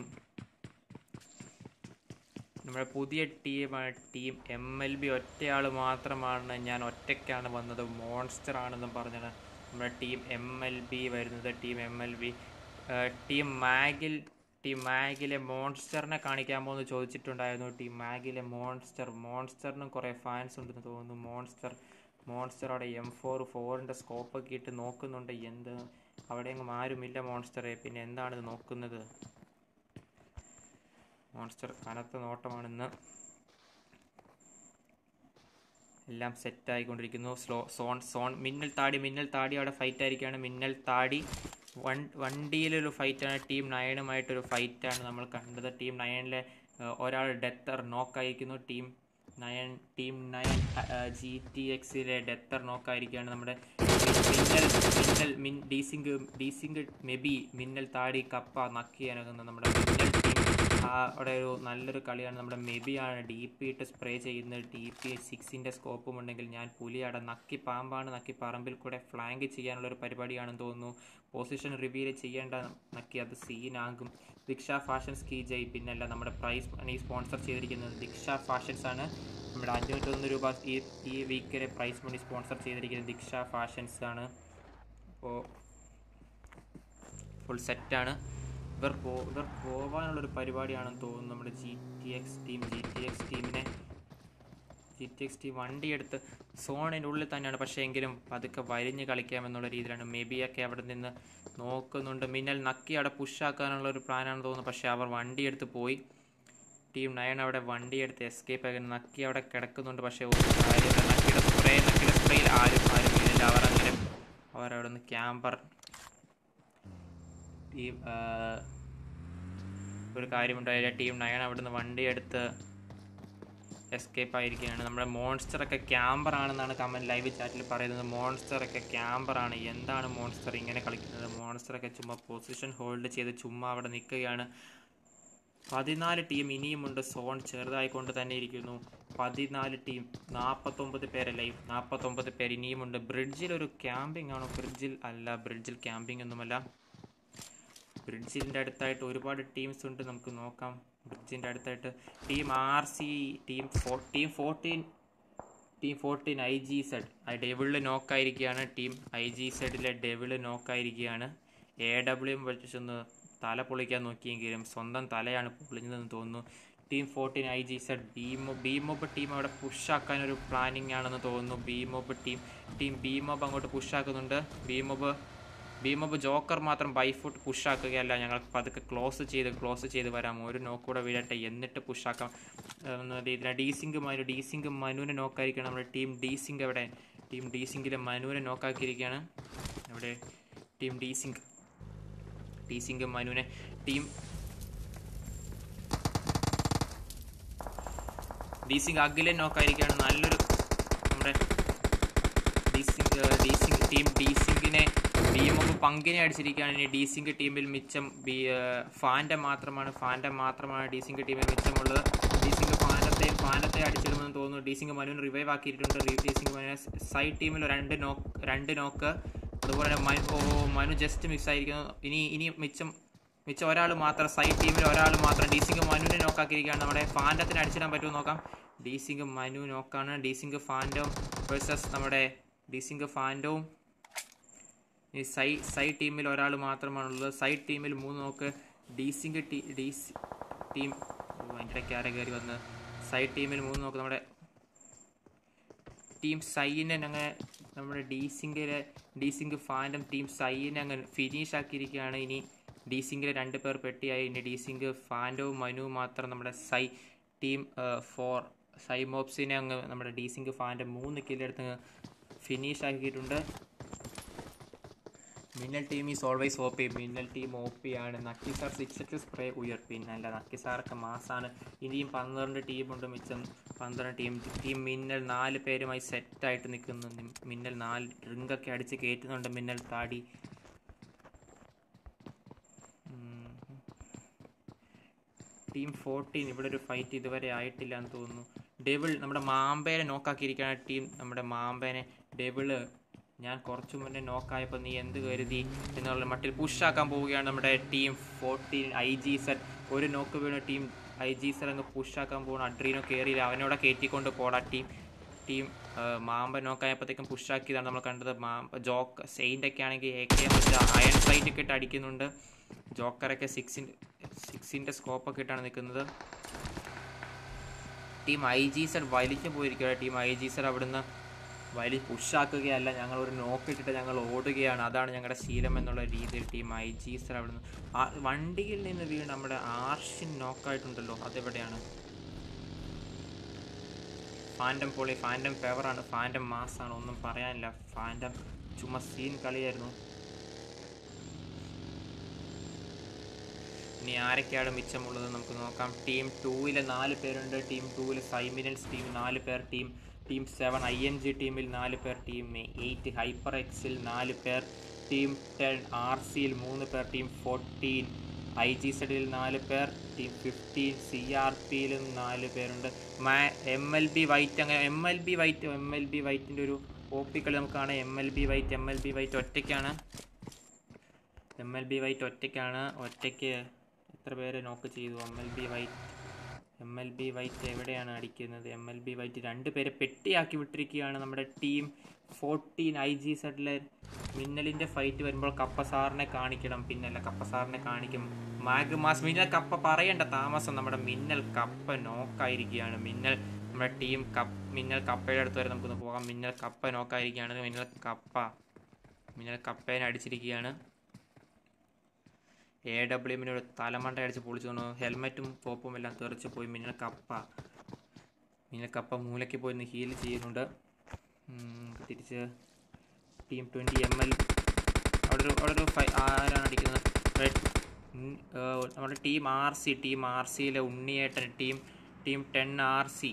നമ്മുടെ പുതിയ ടീമാണ് ടീം എം എൽ ബി ഒറ്റയാൾ മാത്രമാണ് ഞാൻ ഒറ്റയ്ക്കാണ് വന്നത് മോൺസ്റ്റർ ആണെന്നും പറഞ്ഞാണ് നമ്മുടെ ടീം എം എൽ ബി വരുന്നത് team M L B team മാഗിൽ ടീം മാഗിലെ മോൺസ്റ്ററിനെ കാണിക്കാമോ എന്ന് ചോദിച്ചിട്ടുണ്ടായിരുന്നു ടീം മാഗിലെ മോൺസ്റ്റർ മോൺസ്റ്ററിനും കുറേ ഫാൻസ് ഉണ്ടെന്ന് തോന്നുന്നു മോൺസ്റ്റർ മോൺസ്റ്റർ അവിടെ എം ഫോർ ഫോറിൻ്റെ സ്കോപ്പൊക്കെ ഇട്ട് നോക്കുന്നുണ്ട് എന്ത് അവിടെ എങ്ങും ആരുമില്ല മോൺസ്റ്ററെ പിന്നെ എന്താണ് ഇത് നോക്കുന്നത് മോൺസ്റ്റർ കനത്ത നോട്ടമാണെന്ന് എല്ലാം സെറ്റ് ആയിക്കൊണ്ടിരിക്കുന്നു സ്ലോ സോൺ സോൺ മിന്നൽ താടി മിന്നൽ താടി അവിടെ ഫൈറ്റ് ആയിരിക്കുകയാണ് മിന്നൽ താടി വൺ വണ്ടിയിലൊരു ഫൈറ്റാണ് ടീം നയനുമായിട്ടൊരു ഫൈറ്റാണ് നമ്മൾ കണ്ടത് ടീം നയനിലെ ഒരാൾ ഡെത്തർ നോക്കായിരിക്കുന്നു team nine team nine G T എക്സിലെ ഡെത്തർ നോക്കായിരിക്കുകയാണ് നമ്മുടെ മിന്നൽ മിന്നൽ മിൻ ഡീസിങ്ക് ഡീസിങ്ക് മെബി മിന്നൽ താടി കപ്പ നക്കിയനകുന്ന നമ്മുടെ മിന്നൽ ടീം ആ അവിടെ ഒരു നല്ലൊരു കളിയാണ് നമ്മുടെ മെബിയാണ് ഡി പി ഇട്ട് സ്പ്രേ ചെയ്യുന്നത് ഡി പി സിക്സിൻ്റെ സ്കോപ്പും ഉണ്ടെങ്കിൽ ഞാൻ പുലിയാടെ നക്കി പാമ്പാണ് നക്കി പറമ്പിൽ കൂടെ ഫ്ലാങ്ക് ചെയ്യാനുള്ള ഒരു പരിപാടിയാണെന്ന് തോന്നുന്നു പൊസിഷൻ റിവീൽ ചെയ്യേണ്ട നക്കി അത് സീനാകും ദിക്ഷ ഫാഷൻസ് കീ ജയ് പിന്നല്ല നമ്മുടെ പ്രൈസ് മണി സ്പോൺസർ ചെയ്തിരിക്കുന്നത് ദിക്ഷ ഫാഷൻസ് ആണ് നമ്മുടെ അഞ്ഞൂറ്റൊന്ന് രൂപ ഈ ഈ വീക്കിലെ പ്രൈസ് മണി സ്പോൺസർ ചെയ്തിരിക്കുന്നത് ദിക്ഷ ഫാഷൻസ് ആണ് അപ്പോൾ ഫുൾ സെറ്റാണ് ഇവർ പോ ഇവർ പോവാനുള്ളൊരു പരിപാടിയാണെന്ന് തോന്നുന്നു നമ്മുടെ G T X team G T X ടീമിനെ ജി ടി എക്സ് ടീം വണ്ടി എടുത്ത് സോണിൻ്റെ ഉള്ളിൽ തന്നെയാണ് പക്ഷേ എങ്കിലും പതുക്കെ വലിഞ്ഞ് കളിക്കാമെന്നുള്ള രീതിയിലാണ് മെബിയൊക്കെ അവിടെ നിന്ന് നോക്കുന്നുണ്ട് മിന്നൽ നക്കി അവിടെ പുഷാക്കാനുള്ള ഒരു പ്ലാനാണെന്ന് തോന്നുന്നു പക്ഷേ അവർ വണ്ടി എടുത്ത് പോയി ടീം നയൻ അവിടെ വണ്ടി എടുത്ത് എസ്കേപ്പ് ആക്കി നക്കി അവിടെ കിടക്കുന്നുണ്ട് പക്ഷേ ഒരു കാര്യമില്ല നക്കിയുടെ സ്പ്രേ നക്കിയുടെ സ്പ്രേയിൽ ആരും ആരും വീണില്ല അവർ അങ്ങനെ അവരവിടെ നിന്ന് ക്യാമ്പർ ടീം ഒരു കാര്യമുണ്ടായില്ല ടീം നയൻ അവിടെ നിന്ന് വണ്ടി എടുത്ത് എസ്കേപ്പ് ആയിരിക്കുകയാണ് നമ്മുടെ മോൺസ്റ്ററൊക്കെ ക്യാമ്പർ ആണെന്നാണ് കമൻറ്റ് ലൈവ് ചാറ്റിൽ പറയുന്നത് മോൺസ്റ്ററൊക്കെ ക്യാമ്പറാണ് എന്താണ് മോൺസ്റ്റർ ഇങ്ങനെ കളിക്കുന്നത് മോൺസ്റ്ററൊക്കെ ചുമ്മാ പൊസിഷൻ ഹോൾഡ് ചെയ്ത് ചുമ്മാ അവിടെ നിൽക്കുകയാണ് പതിനാല് ടീം ഇനിയുമുണ്ട് സോൺ ചെറുതായിക്കൊണ്ട് തന്നെ ഇരിക്കുന്നു പതിനാല് ടീം നാൽപ്പത്തൊമ്പത് പേരല്ലേ നാൽപ്പത്തൊമ്പത് പേര് ഇനിയുമുണ്ട് ബ്രിഡ്ജിൽ ഒരു ക്യാമ്പിംഗ് ആണോ ബ്രിഡ്ജിൽ അല്ല ബ്രിഡ്ജിൽ ക്യാമ്പിംഗ് ഒന്നുമല്ല ബ്രിഡ്ജിൻ്റെ അടുത്തായിട്ട് ഒരുപാട് ടീംസ് ഉണ്ട് നമുക്ക് നോക്കാം ബ്രിഡ്ജിൻ്റെ അടുത്തായിട്ട് ടീം ആർ സി ടീം ഫോ team fourteen team fourteen I G Z devil നോക്കായിരിക്കുകയാണ് ടീം ഐ ജി സെഡിലെ ഡെവിള് നോക്കായിരിക്കുകയാണ് എ ഡബ്ല്യു വെച്ചൊന്ന് തല പൊളിക്കാൻ നോക്കിയെങ്കിലും സ്വന്തം തലയാണ് പൊളിഞ്ഞതെന്ന് തോന്നുന്നു team fourteen I G Z ബീമോ ബീമോബ് ടീം അവിടെ പുഷാക്കാൻ ഒരു പ്ലാനിങ് ആണെന്ന് തോന്നുന്നു ബീമോബ് ടീം ടീം ബീമോബ് അങ്ങോട്ട് പുഷാക്കുന്നുണ്ട് ബീമോബ് ബീമോബ് ജോക്കർ മാത്രം ബൈഫുട്ട് പുഷാക്കുകയല്ല ഞങ്ങൾ പതുക്കെ ക്ലോസ് ചെയ്ത് ക്ലോസ് ചെയ്ത് വരാം ഒരു നോക്ക് കൂടെ വീഴട്ടെ എന്നിട്ട് പുഷാക്കാം എന്ന രീതിയിൽ ഡീസിങ്ക് മനു ഡീസിങ്ക് മനുവിനെ നോക്കായിരിക്കണം നമ്മുടെ ടീം ഡീസിങ്ക് അവിടെ ടീം ഡീസിങ്കിലെ മനുവിനെ നോക്കാക്കിയിരിക്കുകയാണ് അവിടെ ടീം ഡീസിങ്ക് ഡീസിങ്ക് മനുവിനെ ടീം ഡീസിങ്ക് അഖിലെ നോക്കായിരിക്കുകയാണ് നല്ലൊരു നമ്മുടെ ഡീസിങ്ക് ഡീസിങ്ക് ടീം ഡീസിങ്കിനെ ബീമൊക്കെ പങ്കിനെ അടിച്ചിരിക്കുകയാണ് ഇനി ഡീസിങ്ക് ടീമിൽ മിച്ചം ബി ഫാൻ്റെ മാത്രമാണ് ഫാൻ്റെ മാത്രമാണ് ഡീസിങ്ക് ടീമിൽ മിച്ചമുള്ളത് ഡീസിങ്ക് ഫാനത്തെ ഫാനത്തെ അടിച്ചിടുമെന്ന് തോന്നുന്നു ഡീസിങ്ക് മനുവിന് റിവൈവ് ആക്കിയിട്ടുണ്ട് ഡീസിങ്ക് മനുവിനെ സൈഡ് ടീമിൽ രണ്ട് നോക്ക് രണ്ട് നോക്ക് അതുപോലെ തന്നെ മനു ഓ മനു ജസ്റ്റ് മിക്സ് ആയിരിക്കുന്നു ഇനി ഇനി മിച്ചം മിച്ചം ഒരാൾ മാത്രം സൈഡ് ടീമിൽ ഒരാൾ മാത്രം ഡീസിങ്ക് മനുവിനെ നോക്കാക്കിയിരിക്കുകയാണ് നമ്മുടെ ഫാൻറ്റത്തിന് അടിച്ചിടാൻ പറ്റുമോ നോക്കാം ഡീസിങ്ക് മനു നോക്കാണ് ഡീസിങ്ക് ഫാൻറ്റവും വേഴ്സസ് നമ്മുടെ ഡീസിങ്ക് ഫാൻറ്റവും ഈ സൈ സൈഡ് ടീമിൽ ഒരാൾ മാത്രമാണുള്ളത് സൈഡ് ടീമിൽ മൂന്ന് നോക്ക് ഡീസിങ്ക് ടീ ഡീസി ടീം ഭയങ്കര ക്യാര കയറി വന്ന് സൈഡ് ടീമിൽ മൂന്ന് നോക്ക് നമ്മുടെ ടീം സൈനെ അങ്ങനെ നമ്മുടെ ഡീസിങ്കിലെ ഡീസിങ്ക് ഫാൻഡം ടീം സൈനെ അങ്ങ് ഫിനിഷ് ആക്കിയിരിക്കുകയാണ് ഇനി ഡീസിങ്കിലെ രണ്ട് പേർ പെട്ടിയായി ഇനി ഡീസിങ്ക് ഫാൻഡവും മനുവും മാത്രം നമ്മുടെ സൈ ടീം ഫോർ സൈ മോപ്സിനെ അങ്ങ് നമ്മുടെ ഡീസിങ്ക് ഫാൻ്റെ മൂന്ന് കില്ലെടുത്ത് ഫിനിഷ് ആക്കിയിട്ടുണ്ട് Minnal team is always O P Minnal team O P ആണ് നക്കി സാർ സിക്സ് സ്പ്രേ ഉയർപ്പി അല്ല നക്കി സാറൊക്കെ മാസാണ് ഇനിയും പന്ത്രണ്ട് ടീമുണ്ട് മിച്ചം പന്ത്രണ്ട് ടീം ടീം മിന്നൽ നാല് പേരുമായി സെറ്റായിട്ട് നിൽക്കുന്നു മിന്നൽ നാല് ഡ്രിങ്കൊക്കെ അടിച്ച് കയറ്റുന്നുണ്ട് മിന്നൽ താടി ടീം ഫോർട്ടീൻ ഇവിടെ ഒരു ഫൈറ്റ് ഇതുവരെ ആയിട്ടില്ല എന്ന് തോന്നുന്നു ഡെവിൾ നമ്മുടെ മാമ്പേനെ നോക്കാക്കിയിരിക്കുകയാണ് ടീം നമ്മുടെ മാമ്പേനെ ഡെവിള് ഞാൻ കുറച്ചു മുന്നേ നോക്കായപ്പോൾ നീ എന്ത് കരുതി എന്നുള്ള മട്ടിൽ പുഷാക്കാൻ പോവുകയാണ് നമ്മുടെ team fourteen I G set ഒരു നോക്ക് വീണ ടീം ഐ ജി സെറ്റ് അങ്ങ് പുഷാക്കാൻ പോകണം അഡ്രീനോ കയറിയില്ല അവനോടെ കയറ്റിക്കൊണ്ട് പോടാ ടീം ടീം മാമ്പ നോക്കായപ്പോഴത്തേക്കും പുഷാക്കിയതാണ് നമ്മൾ കണ്ടത് മാമ്പ ജോക്ക് സെയിൻ്റെ ഒക്കെ ആണെങ്കിൽ എ കെ മറ്റേ അയൺ സൈറ്റ് ഒക്കെ ഇട്ട് അടിക്കുന്നുണ്ട് ജോക്കറൊക്കെ സിക്സിൻ്റെ സിക്സിൻ്റെ സ്കോപ്പൊക്കെ ഇട്ടാണ് നിൽക്കുന്നത് ടീം ഐ ജി സെഡ് വലിച്ചു പോയിരിക്കുക ടീം ഐ ജി സെഡ് അവിടുന്ന് വലി പുഷാക്കുകയല്ല ഞങ്ങൾ ഒരു നോക്കിട്ടിട്ട് ഞങ്ങൾ ഓടുകയാണ് അതാണ് ഞങ്ങളുടെ ശീലം എന്നുള്ള രീതിയിൽ ടീം ഐ ജി സെഡ് അവിടുന്ന് ആ വണ്ടിയിൽ നിന്ന് വീണ് നമ്മുടെ ആർഷിൻ നോക്കായിട്ടുണ്ടല്ലോ അതെവിടെയാണ് ഫാൻറ്റം പൊളി ഫാൻറ്റം ഫേവറാണ് ഫാൻറ്റം മാസാണ് ഒന്നും പറയാനില്ല ഫാൻറ്റം ചുമ്മാ സീൻ കളിയായിരുന്നു ഇനി ആരൊക്കെയാണ് മിച്ചമുള്ളത് നമുക്ക് നോക്കാം ടീം ടൂവിലെ നാല് പേരുണ്ട് ടീം ടൂവിൽ സൈമിനൻസ് ടീം നാല് പേർ team team seven I N G ടീമിൽ നാല് പേർ ടീം എയ്റ്റ് ഹൈപ്പർ എക്സിൽ നാല് പേർ ടീം ടെൻ ആർ സിയിൽ മൂന്ന് പേർ ടീം ഫോർട്ടീൻ ഐ ജി സെഡിൽ നാല് പേർ ടീം ഫിഫ്റ്റീൻ സി ആർ പിയിലും നാല് പേരുണ്ട് മാ എം എൽ ബി വൈറ്റ് അങ്ങനെ M L B white M L B വൈറ്റിൻ്റെ ഒരു ഒ പി കളി നമുക്ക് കാണാം M L B white M L B white ഒറ്റയ്ക്കാണ് എം എൽ ബി വൈറ്റ് ഒറ്റയ്ക്കാണ് ഒറ്റയ്ക്ക് എത്ര പേര് നോക്ക് ചെയ്തു M L B white M L B white എവിടെയാണ് അടിക്കുന്നത് എം എൽ ബി വൈറ്റ് രണ്ട് പേരെ പെട്ടിയാക്കി വിട്ടിരിക്കുകയാണ് നമ്മുടെ ടീം ഫോർട്ടീൻ ഐ ജി സെറ്റിലെ മിന്നലിൻ്റെ ഫൈറ്റ് വരുമ്പോൾ കപ്പ സാറിനെ കാണിക്കണം പിന്നല്ല കപ്പ സാറിനെ കാണിക്കും മാഗ് മാസ് മിന്നൽ കപ്പ പറയേണ്ട താമസം നമ്മുടെ മിന്നൽ കപ്പ നോക്കായിരിക്കുകയാണ് മിന്നൽ നമ്മുടെ ടീം കപ്പ് മിന്നൽ കപ്പയുടെ അടുത്ത് വരെ നമുക്കൊന്ന് പോകാം മിന്നൽ കപ്പ നോക്കായിരിക്കുകയാണ് മിന്നൽ കപ്പ മിന്നൽ കപ്പേനെ അടിച്ചിരിക്കുകയാണ് എ ഡബ്ല്യുമിന് ഒരു തലമണ്ട അടിച്ച് പൊളിച്ചു തോന്നുന്നു ഹെൽമെറ്റും ടോപ്പും എല്ലാം തെറിച്ച് പോയി മിന്നൽ കപ്പ മിന്നൽ കപ്പ മൂലയ്ക്ക് പോയി നിന്ന് ഹീൽ ചെയ്യുന്നുണ്ട് ഉം, തിരിച്ച് ടീം ട്വൻറ്റി എം എൽ അവിടെ ഒരു അവിടെ ഒരു ഫൈ ആരാണ് അടിക്കുന്നത് റെഡ് ഉം, ഏർ, നമ്മുടെ team R C team R സിയിലെ ഉണ്ണിയേട്ടൻ team team ten R C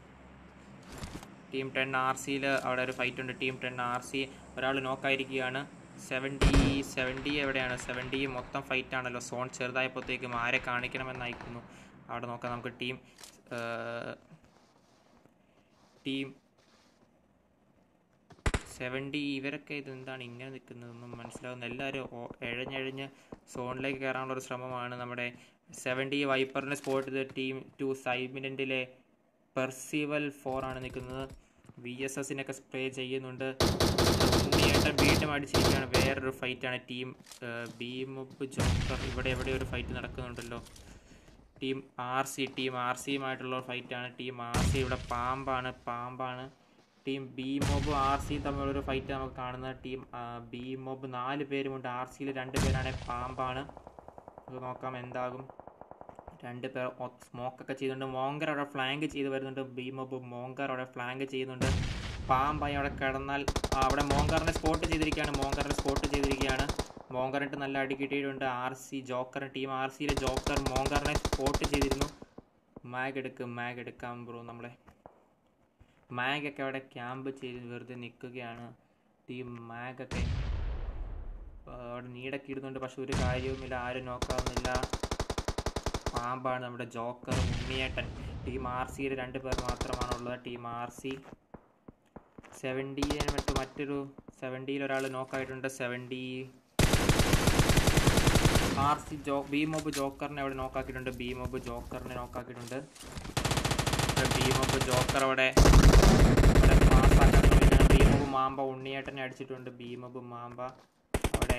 team ten R സിയിൽ അവിടെ ഒരു ഫൈറ്റ് ഉണ്ട് ടീം ടെൻ ആർ സി ഒരാൾ നോക്കായിരിക്കുകയാണ് സെവൻറ്റി സെവൻറ്റി എവിടെയാണ് സെവൻറ്റി മൊത്തം ഫൈറ്റ് ആണല്ലോ സോൺ ചെറുതായപ്പോഴത്തേക്കും ആരെ കാണിക്കണമെന്ന് അയക്കുന്നു അവിടെ നോക്കാം നമുക്ക് ടീം ടീം സെവൻറ്റി ഇവരൊക്കെ ഇത് എന്താണ് ഇങ്ങനെ നിൽക്കുന്നതൊന്നും മനസ്സിലാവുന്ന എല്ലാവരും ഓ- എഴഞ്ഞെഴഞ്ഞ് സോണിലേക്ക് കയറാനുള്ള ഒരു ശ്രമമാണ് നമ്മുടെ സെവൻറ്റി വൈപ്പറിനെ സ്പോട്ട് ചെയ്ത ടീം ടു സൈമിനൻറ്റിലെ പെർസിവൽ ഫോർ ആണ് നിൽക്കുന്നത് വി എസ് എസിനൊക്കെ സ്പ്രേ ചെയ്യുന്നുണ്ട് ഉണ്ണിയേട്ടൻ വീണ്ടും അടിച്ചിരിക്കുകയാണ് വേറൊരു ഫൈറ്റാണ് ടീം ബീമുപ്പ് ജോക്കർ ഇവിടെ എവിടെ ഒരു ഫൈറ്റ് നടക്കുന്നുണ്ടല്ലോ team R C team R സിയുമായിട്ടുള്ള ഫൈറ്റാണ് ടീം ആർ സി ഇവിടെ പാമ്പാണ് പാമ്പാണ് team B mob R C തമ്മിലുള്ളൊരു ഫൈറ്റ് നമുക്ക് കാണുന്നത് ടീം ബി മോബ് നാല് പേരുമുണ്ട് ആർ സിയിൽ രണ്ട് പേരാണ് പാമ്പാണ് ഇത് നോക്കാം എന്താകും രണ്ട് പേർ സ്മോക്കൊക്കെ ചെയ്യുന്നുണ്ട് മോങ്കർ അവിടെ ഫ്ലാങ്ക് ചെയ്ത് വരുന്നുണ്ട് ബി മോബ് മോങ്കർ അവിടെ ഫ്ലാങ്ക് ചെയ്യുന്നുണ്ട് പാമ്പായി അവിടെ കിടന്നാൽ ആ, അവിടെ മോങ്കറിനെ സ്പോട്ട് ചെയ്തിരിക്കുകയാണ് മോങ്കറിനെ സ്പോട്ട് ചെയ്തിരിക്കുകയാണ് മോങ്കറിട്ട് നല്ല അടി കിട്ടിയിട്ടുണ്ട് R C joker team R സിയിലെ ജോക്കർ മോങ്കറിനെ സ്പോട്ട് ചെയ്തിരുന്നു മാഗ് എടുക്കും മാഗ് എടുക്കാം ബ്രോ നമ്മളെ മാഗ് ഒക്കെ അവിടെ ക്യാമ്പ് ചെയ്ത് വെറുതെ നിൽക്കുകയാണ് ടീം മാഗ് ഒക്കെ ആ, അവിടെ നീടൊക്കെ ഇടുന്നുണ്ട് പക്ഷെ ഒരു കാര്യവുമില്ല ആരും നോക്കാവുന്നില്ല പാമ്പാണ് നമ്മുടെ ജോക്കർ ഉണ്ണിയേട്ടൻ ടീം ആർ സിയിൽ രണ്ട് പേർ മാത്രമാണുള്ളത് ടീം ആർ സി സെവൻറ്റിയെ മറ്റ് മറ്റൊരു സെവൻറ്റിയിൽ ഒരാൾ നോക്കായിട്ടുണ്ട് സെവൻറ്റി ആർ സി ജോ ബി മോബ് ജോക്കറിനെ അവിടെ നോക്കാക്കിയിട്ടുണ്ട് ബി മോബ് ജോക്കറിനെ നോക്കാക്കിയിട്ടുണ്ട് ബി മോബ് ജോക്കർ അവിടെ അവിടെ പാസ്സാക്കാൻ ശ്രമിക്കുകയാണ് ബി മോബ് മാമ്പ ഉണ്ണിയേട്ടനെ അടിച്ചിട്ടുണ്ട് ബി മോബ് മാമ്പ അവിടെ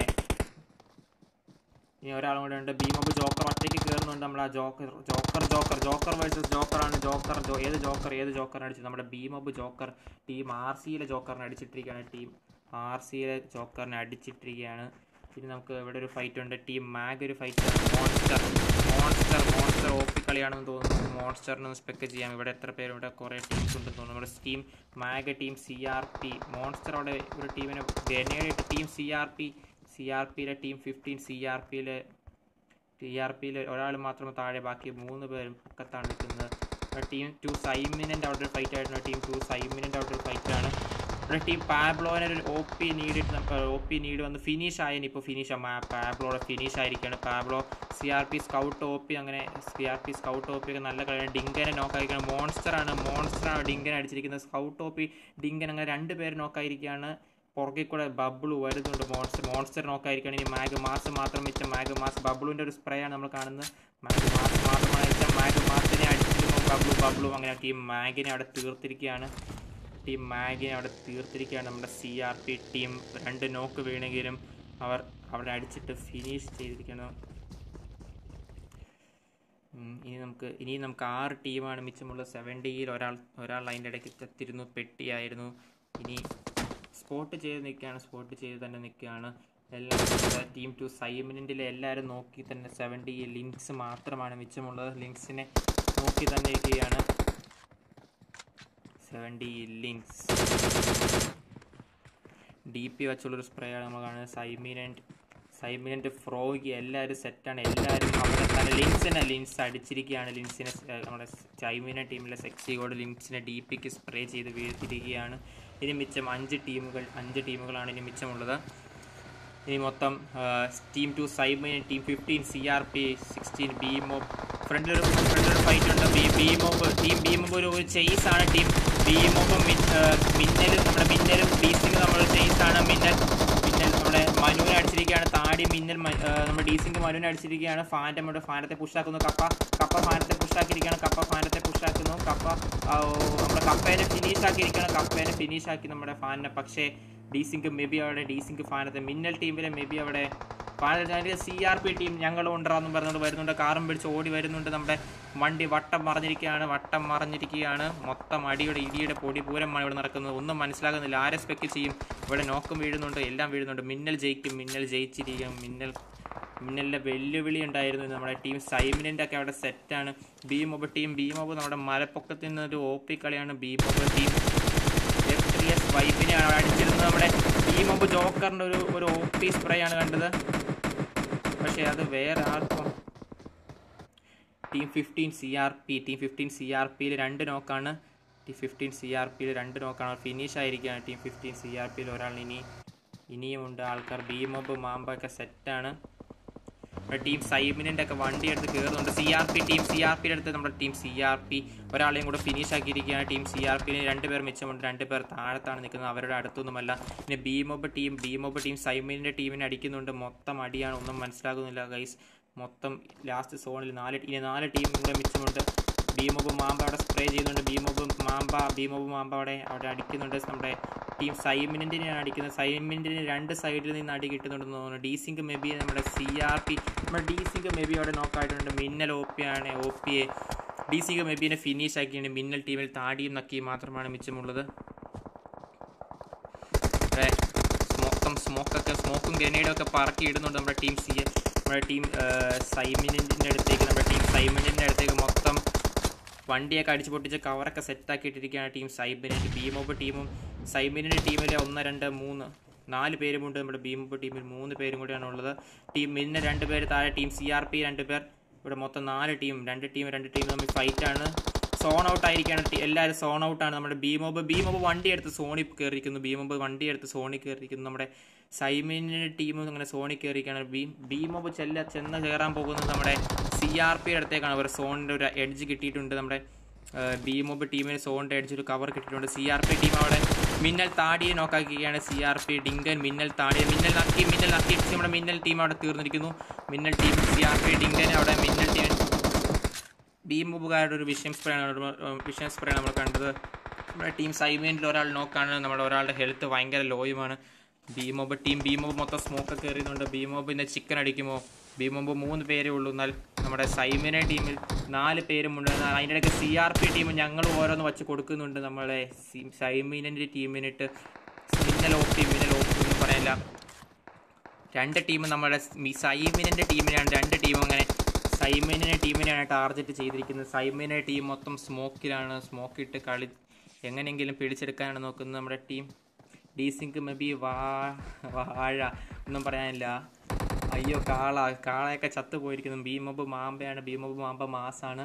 ഇനി ഒരാളും കൂടെ ഉണ്ട് ഭീമബ് ജോക്കർ ഒറ്റയ്ക്ക് കയറുന്നുണ്ട് നമ്മൾ ആ joker joker joker joker versus ജോക്കറാണ് ജോക്കർ ജോ ഏത് ജോക്കർ ഏത് ജോക്കറിനെ അടിച്ചത് നമ്മുടെ ഭീമബ് ജോക്കർ ടീം ആർ സിയിലെ ജോക്കറിനെ അടിച്ചിട്ടിരിക്കുകയാണ് ടീം ആർ സിയിലെ ജോക്കറിനെ അടിച്ചിട്ടിരിക്കുകയാണ് ഇനി നമുക്ക് ഇവിടെ ഒരു ഫൈറ്റ് ഉണ്ട് ടീം മാഗ് ഒരു fight monster monster monster OP കളിയാണെന്ന് തോന്നുന്നു മോൺസ്റ്ററിന് സ്പെക്ക് ചെയ്യാം ഇവിടെ എത്ര പേര് ഇവിടെ കുറേ ടീംസ് ഉണ്ടെന്ന് തോന്നുന്നു നമ്മുടെ team mag team C R P monster അവിടെ ഒരു ടീമിനെ grenade team C R P C R പിയിലെ ടീം ഫിഫ്റ്റീൻ സി ആർ പിയിലെ ടി ആർ പിയിൽ ഒരാൾ മാത്രമേ താഴെ ബാക്കി മൂന്ന് പേരും പൊക്കത്താണ് നിൽക്കുന്നത് ടീം ടു സൈമിനൻ്റെ അവിടെ ഒരു ഫൈറ്റ് ആയിരുന്നു ടീം ടു സൈമിനൻ്റെ അവിടെ ഒരു ഫൈറ്റാണ് ഇവിടെ ടീം പാബ്ലോനെ ഒരു ഒ പി നീഡിട്ട് ഒ പി നീഡ് വന്ന് ഫിനിഷ് ആയതിന് ഇപ്പോൾ ഫിനിഷ് പാബ്ലോടെ ഫിനിഷ് ആയിരിക്കുകയാണ് Pablo C R P scout O P അങ്ങനെ C R P scout O P ഒക്കെ നല്ല കളിയാണ് ഡിങ്കനെ നോക്കായിരിക്കുകയാണ് മോൺസ്റ്ററാണ് മോൺസ്റ്ററാണ് ഡിങ്കനെ അടിച്ചിരിക്കുന്നത് സ്കൗട്ട് ഒ പി ഡിങ്കൻ അങ്ങനെ രണ്ട് പേര് നോക്കായിരിക്കുകയാണ് പുറകിൽ കൂടെ ബബിള് വരുന്നുണ്ട് മോൺസ്റ്റർ മോൺസ്റ്റർ നോക്കായിരിക്കുകയാണ് ഇനി മാഗ് മാസ് മാത്രം വെച്ച മാഗ് മാസ് ബബിളിൻ്റെ ഒരു സ്പ്രേ ആണ് നമ്മൾ കാണുന്നത് മാഗ് മാസ് മാത്രമാണ് വെച്ചാൽ മാഗ് മാസിനെ അടിച്ചിരുന്നു ബബിളു ബബിളു അങ്ങനെ ടീം മാഗിനെ അവിടെ തീർത്തിരിക്കുകയാണ് ടീം മാഗിനെ അവിടെ തീർത്തിരിക്കുകയാണ് നമ്മുടെ സി ആർ പി ടീം രണ്ട് നോക്ക് വീണെങ്കിലും അവർ അവിടെ അടിച്ചിട്ട് ഫിനിഷ് ചെയ്തിരിക്കണം ഉം, ഇനി നമുക്ക് ഇനി നമുക്ക് ആറ് ടീമാണ് മിച്ചമുള്ളത് സെവൻറ്റിയിൽ ഒരാൾ ഒരാൾ അതിൻ്റെ ഇടയ്ക്ക് ചത്തിരുന്നു പെട്ടിയായിരുന്നു ഇനി സ്പോട്ട് ചെയ്ത് നിൽക്കുകയാണ് സ്പോട്ട് ചെയ്ത് തന്നെ നിൽക്കുകയാണ് എല്ലാം ടീം ടു സൈമിനിൻ്റെ എല്ലാവരും നോക്കി തന്നെ സെവൻറ്റി ലിങ്ക്സ് മാത്രമാണ് മിച്ചമുള്ളത് ലിങ്ക്സിനെ നോക്കി തന്നെ ഇരിക്കുകയാണ് സെവൻറ്റി ലിങ്സ് ഡി പി വെച്ചുള്ളൊരു സ്പ്രേ ആണ് നമ്മൾ കാണുന്നത് സൈമിനൻറ്റ് സൈമിനൻറ്റ് ഫ്രോയ്ക്ക് എല്ലാവരും സെറ്റാണ് എല്ലാവരും അവിടെ തന്നെ ലിൻസിനെ ലിൻസ് അടിച്ചിരിക്കുകയാണ് ലിൻസിനെ സ്- ഏഹ് നമ്മുടെ ചൈമീന ടീമിലെ സെക്സി ഗോഡ് ലിൻസിനെ ഡി പിക്ക് സ്പ്രേ ചെയ്ത് വീഴ്ത്തിരിക്കുകയാണ് ഇനി മിച്ചം അഞ്ച് ടീമുകൾ അഞ്ച് ടീമുകളാണ് ഇനി മിച്ചമുള്ളത് ഇനി മൊത്തം ടീം ടു സൈമൈൻ team fifteen C R P sixteen B mob ഫ്രണ്ടിലൊരു ഫ്രണ്ടിലൊരു ഫൈറ്റ് ഉണ്ട് B B mob team B mob ഒരു ചേസ് ആണ് ടീം ബി മോബും മിന്നലും നമ്മുടെ മിന്നലും ഡീസിങ് നമ്മുടെ ചേസ് ആണ് മിന്നൽ മിന്നൽ നമ്മുടെ മനുവിനെ അടിച്ചിരിക്കുകയാണ് താടി മിന്നൽ മ- ആ, നമ്മുടെ ഡീസിങ് മനുവിനെ അടിച്ചിരിക്കുകയാണ് ഫാൻ്റെ നമ്മുടെ ഫാനത്തെ പുഷാക്കുന്നു കപ്പ കപ്പ ഫാനത്തെ പുഷാക്കിയിരിക്കുകയാണ് കപ്പ ഫാനത്തെ പുഷാക്കുന്നു കപ്പ ആ, ഓ, നമ്മുടെ കപ്പേനെ ഫിനിഷ് ആക്കിയിരിക്കുകയാണ് കപ്പേനെ ഫിനിഷ് ആക്കി നമ്മുടെ ഫാനിനെ പക്ഷേ ഡീസിങ്ക് മേ ബി അവിടെ ഡീസിങ്ക് ഫാനത്തെ മിന്നൽ ടീമിലെ മേ ബി അവിടെ സി ആർ പി ടീം ഞങ്ങൾ ഉണ്ടാന്ന് പറഞ്ഞുകൊണ്ട് വരുന്നുണ്ട് കാറും പിടിച്ച് ഓടി വരുന്നുണ്ട് നമ്മുടെ വണ്ടി വട്ടം മറിഞ്ഞിരിക്കുകയാണ് വട്ടം മറിഞ്ഞിരിക്കുകയാണ് മൊത്തം അടിയുടെ ഇടിയുടെ പൊടി പൂരമാണ് ഇവിടെ നടക്കുന്നത് ഒന്നും മനസ്സിലാകുന്നില്ല ആരെ സ്പെക്ക് ചെയ്യും ഇവിടെ നോക്കും വീഴുന്നുണ്ട് എല്ലാം വീഴുന്നുണ്ട് മിന്നൽ ജയിക്കും മിന്നൽ ജയിച്ചിരിക്കും മിന്നൽ മിന്നലിന്റെ വെല്ലുവിളി ഉണ്ടായിരുന്നു നമ്മുടെ ടീം സൈമിനൻ്റെ ഒക്കെ അവിടെ സെറ്റാണ് B mob team B mob നമ്മുടെ മലപ്പൊക്കത്തിൽ നിന്ന് ഒരു ഒ പി കളിയാണ് B mob team F three S വൈപ്പിനെയാണ് അവിടെ അടിച്ചിരുന്നത് നമ്മുടെ ബി മൊബ് ജോക്കറിന്റെ ഒരു ഒരു ഒ പി സ്പ്രേ ആണ് കണ്ടത് പക്ഷേ അത് വേറെ ആർക്കും team fifteen C R P team fifteen C R പിയിൽ രണ്ട് നോക്കാണ് ടീം ഫിഫ്റ്റീൻ സി ആർ പിയിൽ രണ്ട് നോക്കാണ് ഫിനിഷ് ആയിരിക്കുകയാണ് ടീം ഫിഫ്റ്റീൻ സി ആർ പിയിൽ ഒരാൾ ഇനി ഇനിയുമുണ്ട് ആൾക്കാർ ബി മൊബ് മാമ്പ ഒക്കെ സെറ്റാണ് നമ്മുടെ ടീം സൈമിനൻ്റെ ഒക്കെ വണ്ടി എടുത്ത് കയറുന്നുണ്ട് C R P team C R പിയുടെ അടുത്ത് നമ്മുടെ ടീം സി ആർ പി ഒരാളെയും കൂടെ ഫിനിഷ് ആക്കിയിരിക്കുകയാണ് ടീം സി ആർ പിന് രണ്ട് പേർ മിച്ചമുണ്ട് രണ്ട് പേർ താഴത്താണ് നിൽക്കുന്നത് അവരുടെ അടുത്തൊന്നുമല്ല പിന്നെ B mob team B mob team സൈമിൻ്റെ ടീമിനെ അടിക്കുന്നുണ്ട് മൊത്തം അടിയാണ് ഒന്നും മനസ്സിലാകുന്നില്ല ഗൈസ് മൊത്തം ലാസ്റ്റ് സോണിൽ നാല് ഇനി നാല് ടീം കൂടെ മിച്ചമുണ്ട് ബി മൊബ് മാമ്പ അവിടെ സ്പ്രേ ചെയ്യുന്നുണ്ട് B mob Mamba B mob Mamba അവിടെ അവിടെ അടിക്കുന്നുണ്ട് നമ്മുടെ ടീം സൈമിനെൻ്റെയാണ് അടിക്കുന്നത് സൈമിൻ്റെ രണ്ട് സൈഡിൽ നിന്ന് അടി കിട്ടുന്നുണ്ടെന്ന് തോന്നുന്നു ഡി സിങ്ക് മേ ബി നമ്മുടെ സി ആർ പി നമ്മുടെ ഡി സിങ്ക് മേ ബി അവിടെ നോക്കായിട്ടുണ്ട് മിന്നൽ ഒ പി ആണ് O P A D sync may ബിനെ ഫിനിഷ് ആക്കിയാണ് മിന്നൽ ടീമിൽ താടിയും നക്കിയും മാത്രമാണ് മിച്ചമുള്ളത് ഇവിടെ മൊത്തം സ്മോക്കൊക്കെ സ്മോക്കും ഗ്രനേഡും ഒക്കെ പറക്കി ഇടുന്നുണ്ട് നമ്മുടെ ടീം സി നമ്മുടെ ടീം സൈമിനിൻ്റെ അടുത്തേക്ക് നമ്മുടെ ടീം സൈമിനിൻ്റെ അടുത്തേക്ക് മൊത്തം വണ്ടിയൊക്കെ അടിച്ച് പൊട്ടിച്ച് കവറൊക്കെ സെറ്റാക്കിയിട്ടിരിക്കുകയാണ് ടീം സൈബിനിൻ്റെ ബീമോബ് ടീമും സൈബിനിൻ്റെ ടീമിലെ ഒന്ന് രണ്ട് മൂന്ന് നാല് പേരുമുണ്ട് നമ്മുടെ ബീമോബ് ടീമിൽ മൂന്ന് പേരും കൂടിയാണ് ഉള്ളത് ടീം മിന്നെ രണ്ട് പേര് താഴെ ടീം സി ആർ പി രണ്ട് പേർ ഇവിടെ മൊത്തം നാല് ടീം രണ്ട് ടീം രണ്ട് ടീം തമ്മിൽ ഫൈറ്റാണ് സോൺ ഔട്ട് ആയിരിക്കുകയാണ് ടി- എല്ലാവരും സോൺ ഔട്ടാണ് നമ്മുടെ ബീമോബ് ബീമോബ് വണ്ടി എടുത്ത് സോണി കയറിയിരിക്കുന്നു ബീമോബ് വണ്ടി എടുത്ത് സോണി കയറിയിരിക്കുന്നു നമ്മുടെ സൈമിൻ്റെ ടീമും അങ്ങനെ സോണി കയറിയിരിക്കുകയാണ് ബീ ബീമോബ് ചെല്ല ചെന്ന് കയറാൻ പോകുന്നത് നമ്മുടെ സി ആർ പിയുടെ അടുത്തേക്കാണ് അവർ സോണിൻ്റെ ഒരു എഡ്ജ് കിട്ടിയിട്ടുണ്ട് നമ്മുടെ ബി മൊബ് ടീമിന് സോണിൻ്റെ എഡ്ജ് ഒരു കവർ കിട്ടിയിട്ടുണ്ട് സി ആർ പി ടീം അവിടെ മിന്നൽ താടിയെ നോക്കാക്കിയാണ് C R P Dinkan Minnal താടിയെ മിന്നൽ നക്കി മിന്നൽ നക്കി നമ്മുടെ മിന്നൽ ടീം അവിടെ തീർന്നിരിക്കുന്നു Minnal team C R P Dinkan അവിടെ മിന്നൽ ടീം ബി മൂവുകാരുടെ ഒരു വിഷയം സ്പ്രേ ആണ് ഒരു വിഷയം സ്പ്രേ നമ്മൾ കണ്ടത് നമ്മുടെ ടീം സൈമേനിൽ ഒരാൾ നോക്കാണ് നമ്മുടെ ഒരാളുടെ ഹെൽത്ത് ഭയങ്കര ലോയുമാണ് B mob team B mob മൊത്തം സ്മോക്ക് ഒക്കെ എറിയുന്നുണ്ട് ബി മോബ് ഇന്ന് ചിക്കൻ അടിക്കുമോ ബി മോബ് മൂന്ന് പേരേ ഉള്ളൂ എന്നാൽ നമ്മുടെ സൈമിനെ ടീമിൽ നാല് പേരുമുണ്ട് എന്നാൽ അതിൻ്റെ ഇടയ്ക്ക് സി ആർ പി ടീം ഞങ്ങൾ ഓരോന്ന് വച്ച് കൊടുക്കുന്നുണ്ട് നമ്മളെ സൈമിനൻ്റെ ടീമിനിട്ട് മിന്നൽ ഓപ്പി മിന്നൽ ഓപ്പി ഒന്നും പറയാനില്ല രണ്ട് ടീം നമ്മുടെ മി- സൈമിനിന്റെ ടീമിനെയാണ് രണ്ട് ടീമും അങ്ങനെ സൈമിനെ ടീമിനെയാണ് ടാർഗറ്റ് ചെയ്തിരിക്കുന്നത് സൈമിനെ ടീം മൊത്തം സ്മോക്കിലാണ് സ്മോക്ക് ഇട്ട് കളി എങ്ങനെയെങ്കിലും പിടിച്ചെടുക്കാനാണ് നോക്കുന്നത് നമ്മുടെ team D sync may B വാ വാഴ ഒന്നും പറയാനില്ല അയ്യോ കാള കാളയൊക്കെ ചത്തു പോയിരിക്കുന്നു ബി മൊബ് മാമ്പയാണ് ബി മൊബ് മാമ്പ മാസാണ്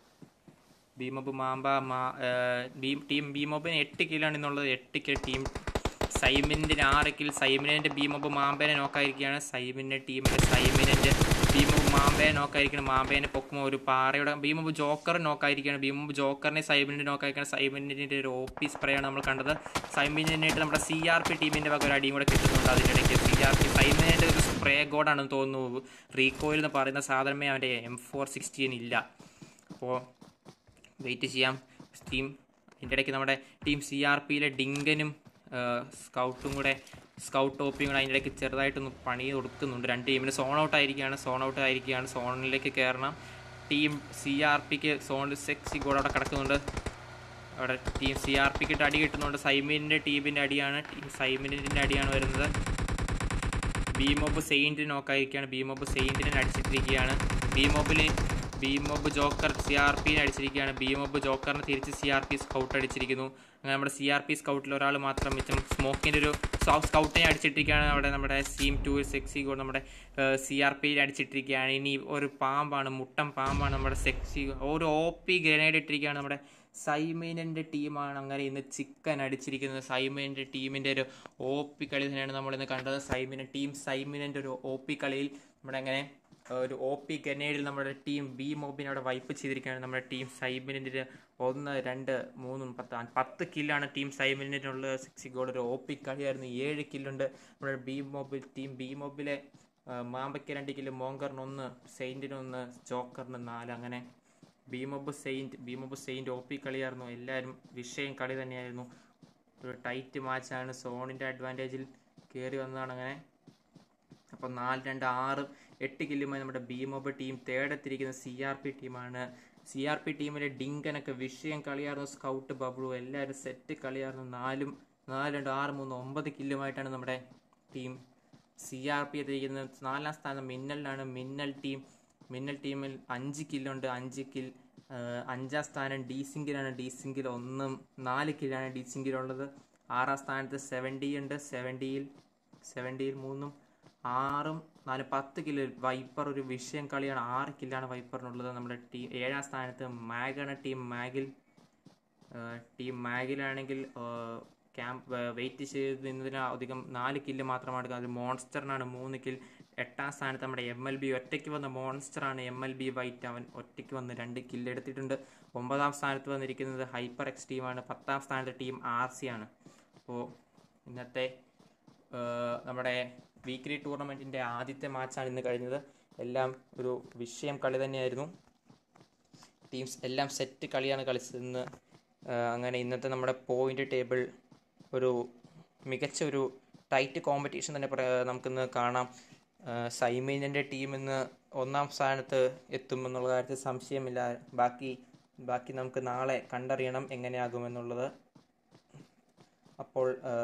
ബീമോബ് മാമ്പ മാ ഏർ ബീം ടീം ബീമോബിന് എട്ട് കിലാണ് എന്നുള്ളത് എട്ട് കിൽ ടീം സൈമിൻ്റെ ആറ് കിൽ സൈമിനെ ബീമോബ് മാമ്പേനെ നോക്കായിരിക്കുകയാണ് സൈമിൻ്റെ ടീമിൻ്റെ സൈമിനെ ബീമോബ് മാമ്പയെ നോക്കായിരിക്കണം മാമ്പേനെ പൊക്കുമ്പോൾ ഒരു പാറയുടെ ബീമോബ് ജോക്കർ നോക്കായിരിക്കുകയാണ് ബീമോബ് ജോക്കറിനെ സൈമിൻ്റെ നോക്കായിരിക്കണം സൈമിൻ്റെ ഒരു ഓപ്പി സ്പ്രേ ആണ് നമ്മൾ കണ്ടത് സൈമിനായിട്ട് നമ്മുടെ സി ആർ പി ടീമിൻ്റെ വക ഒരു അടിയും കൂടെ കിട്ടുന്നുണ്ട് അതിൻ്റെ ഇടയ്ക്ക് സി ആർ പി സൈമിൻ്റെ ഒരു സ്പ്രേ ഗോഡാണെന്ന് തോന്നുന്നു റീകോയിൽ എന്ന് പറയുന്ന സാധനമേ അവൻ്റെ എം ഫോർ സിക്സ്റ്റീൻ ഇല്ല അപ്പോൾ വെയിറ്റ് ചെയ്യാം ടീം ഇതിൻ്റെ ഇടയ്ക്ക് നമ്മുടെ ടീം സി ആർ പിയിലെ ഡിങ്കനും സ്കൗട്ടും കൂടെ സ്കൗട്ട് ഓപ്പിയും കൂടെ അതിൻ്റെ ഇടയ്ക്ക് ചെറുതായിട്ടൊന്ന് പണി കൊടുക്കുന്നുണ്ട് രണ്ട് ടീമിന് സോൺ ഔട്ട് ആയിരിക്കുകയാണ് സോൺ ഔട്ട് ആയിരിക്കുകയാണ് സോണിലേക്ക് കയറണം ടീം സി ആർ പിക്ക് സോണിൽ സെക്സി ഗോൾ അവിടെ കിടക്കുന്നുണ്ട് അവിടെ ടീം സി ആർ പിക്ക് അടി കിട്ടുന്നുണ്ട് സൈമിൻ്റെ ടീമിൻ്റെ അടിയാണ് ടീം സൈമിൻ്റെ അടിയാണ് വരുന്നത് ബി മോബ് സെയിൻറ്റിന് നോക്കായിരിക്കുകയാണ് ബി മോബ് സെയിൻറ്റിനെ അടിച്ചിട്ടിരിക്കുകയാണ് ബി മോബിൽ B mob Joker C R പിനെ അടിച്ചിരിക്കുകയാണ് ബി മോബ് ജോക്കറിനെ തിരിച്ച് സി ആർ പി സ്കൗട്ട് അടിച്ചിരിക്കുന്നു അങ്ങനെ നമ്മുടെ സി ആർ പി സ്കൗട്ടിൽ ഒരാൾ മാത്രം മിച്ചം സ്മോക്കിൻ്റെ ഒരു സ്കൗട്ടിനെ അടിച്ചിട്ടിരിക്കുകയാണ് അവിടെ നമ്മുടെ സീം ടു സെക്സി ഗോഡ് നമ്മുടെ സി ആർ പിയിൽ അടിച്ചിട്ടിരിക്കുകയാണ് ഇനി ഒരു പാമ്പാണ് മുട്ടൻ പാമ്പാണ് നമ്മുടെ സെക്സി ഒരു ഒ പി ഗ്രനേഡ് ഇട്ടിരിക്കുകയാണ് നമ്മുടെ സൈമീനൻ്റെ ടീമാണ് അങ്ങനെ ഇന്ന് ചിക്കൻ അടിച്ചിരിക്കുന്നത് സൈമീനൻ്റെ ടീമിൻ്റെ ഒരു ഒ പി കളി തന്നെയാണ് നമ്മളിന്ന് കണ്ടത് സൈമിന ടീം സൈമിനൻ്റെ ഒരു ഒ പി കളിയിൽ നമ്മുടെ അങ്ങനെ ഒരു ഒ പി ഗനേഡിൽ നമ്മുടെ ടീം ബി മോബിനെ അവിടെ വൈപ്പ് ചെയ്തിരിക്കുകയാണ് നമ്മുടെ ടീം സൈബിനിൻ്റെ ഒന്ന് രണ്ട് മൂന്നും പത്ത് പത്ത് കില്ലാണ് ടീം സൈബിനുള്ള സിക്സ് ഗോൾ ഒരു ഒ പി കളിയായിരുന്നു ഏഴ് കില്ലുണ്ട് നമ്മുടെ ബി മൊബിൽ ടീം ബി മൊബിലെ മാമ്പയ്ക്ക് രണ്ട് കില്ല് മോങ്കറിന് ഒന്ന് സെയിൻറ്റിന് ഒന്ന് ജോക്കറിന് നാല് അങ്ങനെ B mob Saint B mob Saint O P കളിയായിരുന്നു എല്ലാവരും വിഷയം കളി തന്നെയായിരുന്നു ഒരു ടൈറ്റ് മാച്ചാണ് സോണിൻ്റെ അഡ്വാൻറ്റേജിൽ കയറി വന്നതാണ് അങ്ങനെ അപ്പോൾ നാല് രണ്ട് ആറ് എട്ട് കില്ലുമായി നമ്മുടെ ബി മൊബ് ടീം തേടെത്തിരിക്കുന്ന സി ആർ പി ടീമാണ് സി ആർ പി ടീമിലെ ഡിങ്കനൊക്കെ വിഷയം കളിയായിരുന്നു സ്കൗട്ട് ബബ്ലു എല്ലാവരും സെറ്റ് കളിയായിരുന്നു നാലും നാല് രണ്ട് ആറ് മൂന്ന് ഒമ്പത് കില്ലുമായിട്ടാണ് നമ്മുടെ ടീം സി ആർ പി എത്തിയിരിക്കുന്നത് നാലാം സ്ഥാനം മിന്നലിലാണ് മിന്നൽ ടീം മിന്നൽ ടീമിൽ അഞ്ച് കില്ലുണ്ട് അഞ്ച് കിൽ അഞ്ചാം സ്ഥാനം ഡി സിംഗിലാണ് ഡി സിംഗിൽ ഒന്നും നാല് കില്ലാണ് ഡി സിംഗിലുള്ളത് ആറാം സ്ഥാനത്ത് സെവൻറ്റി ഉണ്ട് സെവൻറ്റിയിൽ സെവൻറ്റിയിൽ മൂന്നും ആറും നാല് പത്ത് കില്ല് വൈപ്പർ ഒരു വിഷയം കളിയാണ് ആറ് കില്ലാണ് വൈപ്പറിനുള്ളത് നമ്മുടെ ടീം ഏഴാം സ്ഥാനത്ത് മാഗാണ് ടീം മാഗിൽ ടീം മാഗിലാണെങ്കിൽ ക്യാമ്പ് വെയിറ്റ് ചെയ്ത് നിന്നതിന് അധികം നാല് കില്ല് മാത്രമാണ് എടുക്കുന്നത് അത് മോൺസ്റ്ററിനാണ് മൂന്ന് കിൽ എട്ടാം സ്ഥാനത്ത് നമ്മുടെ എം എൽ ബി ഒറ്റയ്ക്ക് വന്ന മോൺസ്റ്ററാണ് എം എൽ ബി വൈറ്റ് അവൻ ഒറ്റയ്ക്ക് വന്ന് രണ്ട് കില്ല് എടുത്തിട്ടുണ്ട് ഒമ്പതാം സ്ഥാനത്ത് വന്നിരിക്കുന്നത് ഹൈപ്പർ എക്സ് ടീമാണ് പത്താം സ്ഥാനത്ത് ടീം ആർ സി ആണ് അപ്പോൾ ഇന്നത്തെ നമ്മുടെ വീക്ക്ലി ടൂർണമെൻറ്റിൻ്റെ ആദ്യത്തെ മാച്ചാണ് ഇന്ന് കഴിഞ്ഞത് എല്ലാം ഒരു വിഷയം കളി തന്നെയായിരുന്നു ടീംസ് എല്ലാം സെറ്റ് കളിയാണ് കളിച്ചത് ഇന്ന് അങ്ങനെ ഇന്നത്തെ നമ്മുടെ പോയിൻ്റ് ടേബിൾ ഒരു മികച്ച ഒരു ടൈറ്റ് കോമ്പറ്റീഷൻ തന്നെ നമുക്കിന്ന് കാണാം സൈമീനിൻ്റെ ടീം ഇന്ന് ഒന്നാം സ്ഥാനത്ത് എത്തുമെന്നുള്ള കാര്യത്തിൽ സംശയമില്ല ബാക്കി ബാക്കി നമുക്ക് നാളെ കണ്ടറിയണം എങ്ങനെയാകുമെന്നുള്ളത് അപ്പോൾ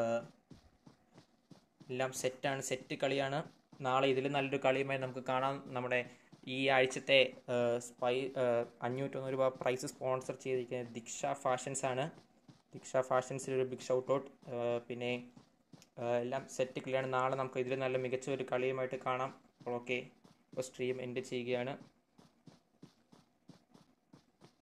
എല്ലാം സെറ്റാണ് സെറ്റ് കളിയാണ് നാളെ ഇതിൽ നല്ലൊരു കളിയുമായി നമുക്ക് കാണാം നമ്മുടെ ഈ ആഴ്ചത്തെ സ്പൈ അഞ്ഞൂറ്റൊന്ന് രൂപ പ്രൈസ് സ്പോൺസർ ചെയ്തിരിക്കുന്നത് ദിക്ഷ ഫാഷൻസ് ആണ് ദിക്ഷ ഫാഷൻസിൽ ഒരു ബിഗ് ഷൗട്ട് ഔട്ട് പിന്നെ എല്ലാം സെറ്റ് കളിയാണ് നാളെ നമുക്ക് ഇതിൽ നല്ല മികച്ച ഒരു കളിയുമായിട്ട് കാണാം അപ്പോൾ ഓക്കെ ഇപ്പോൾ സ്ട്രീം എൻഡ് ചെയ്യുകയാണ്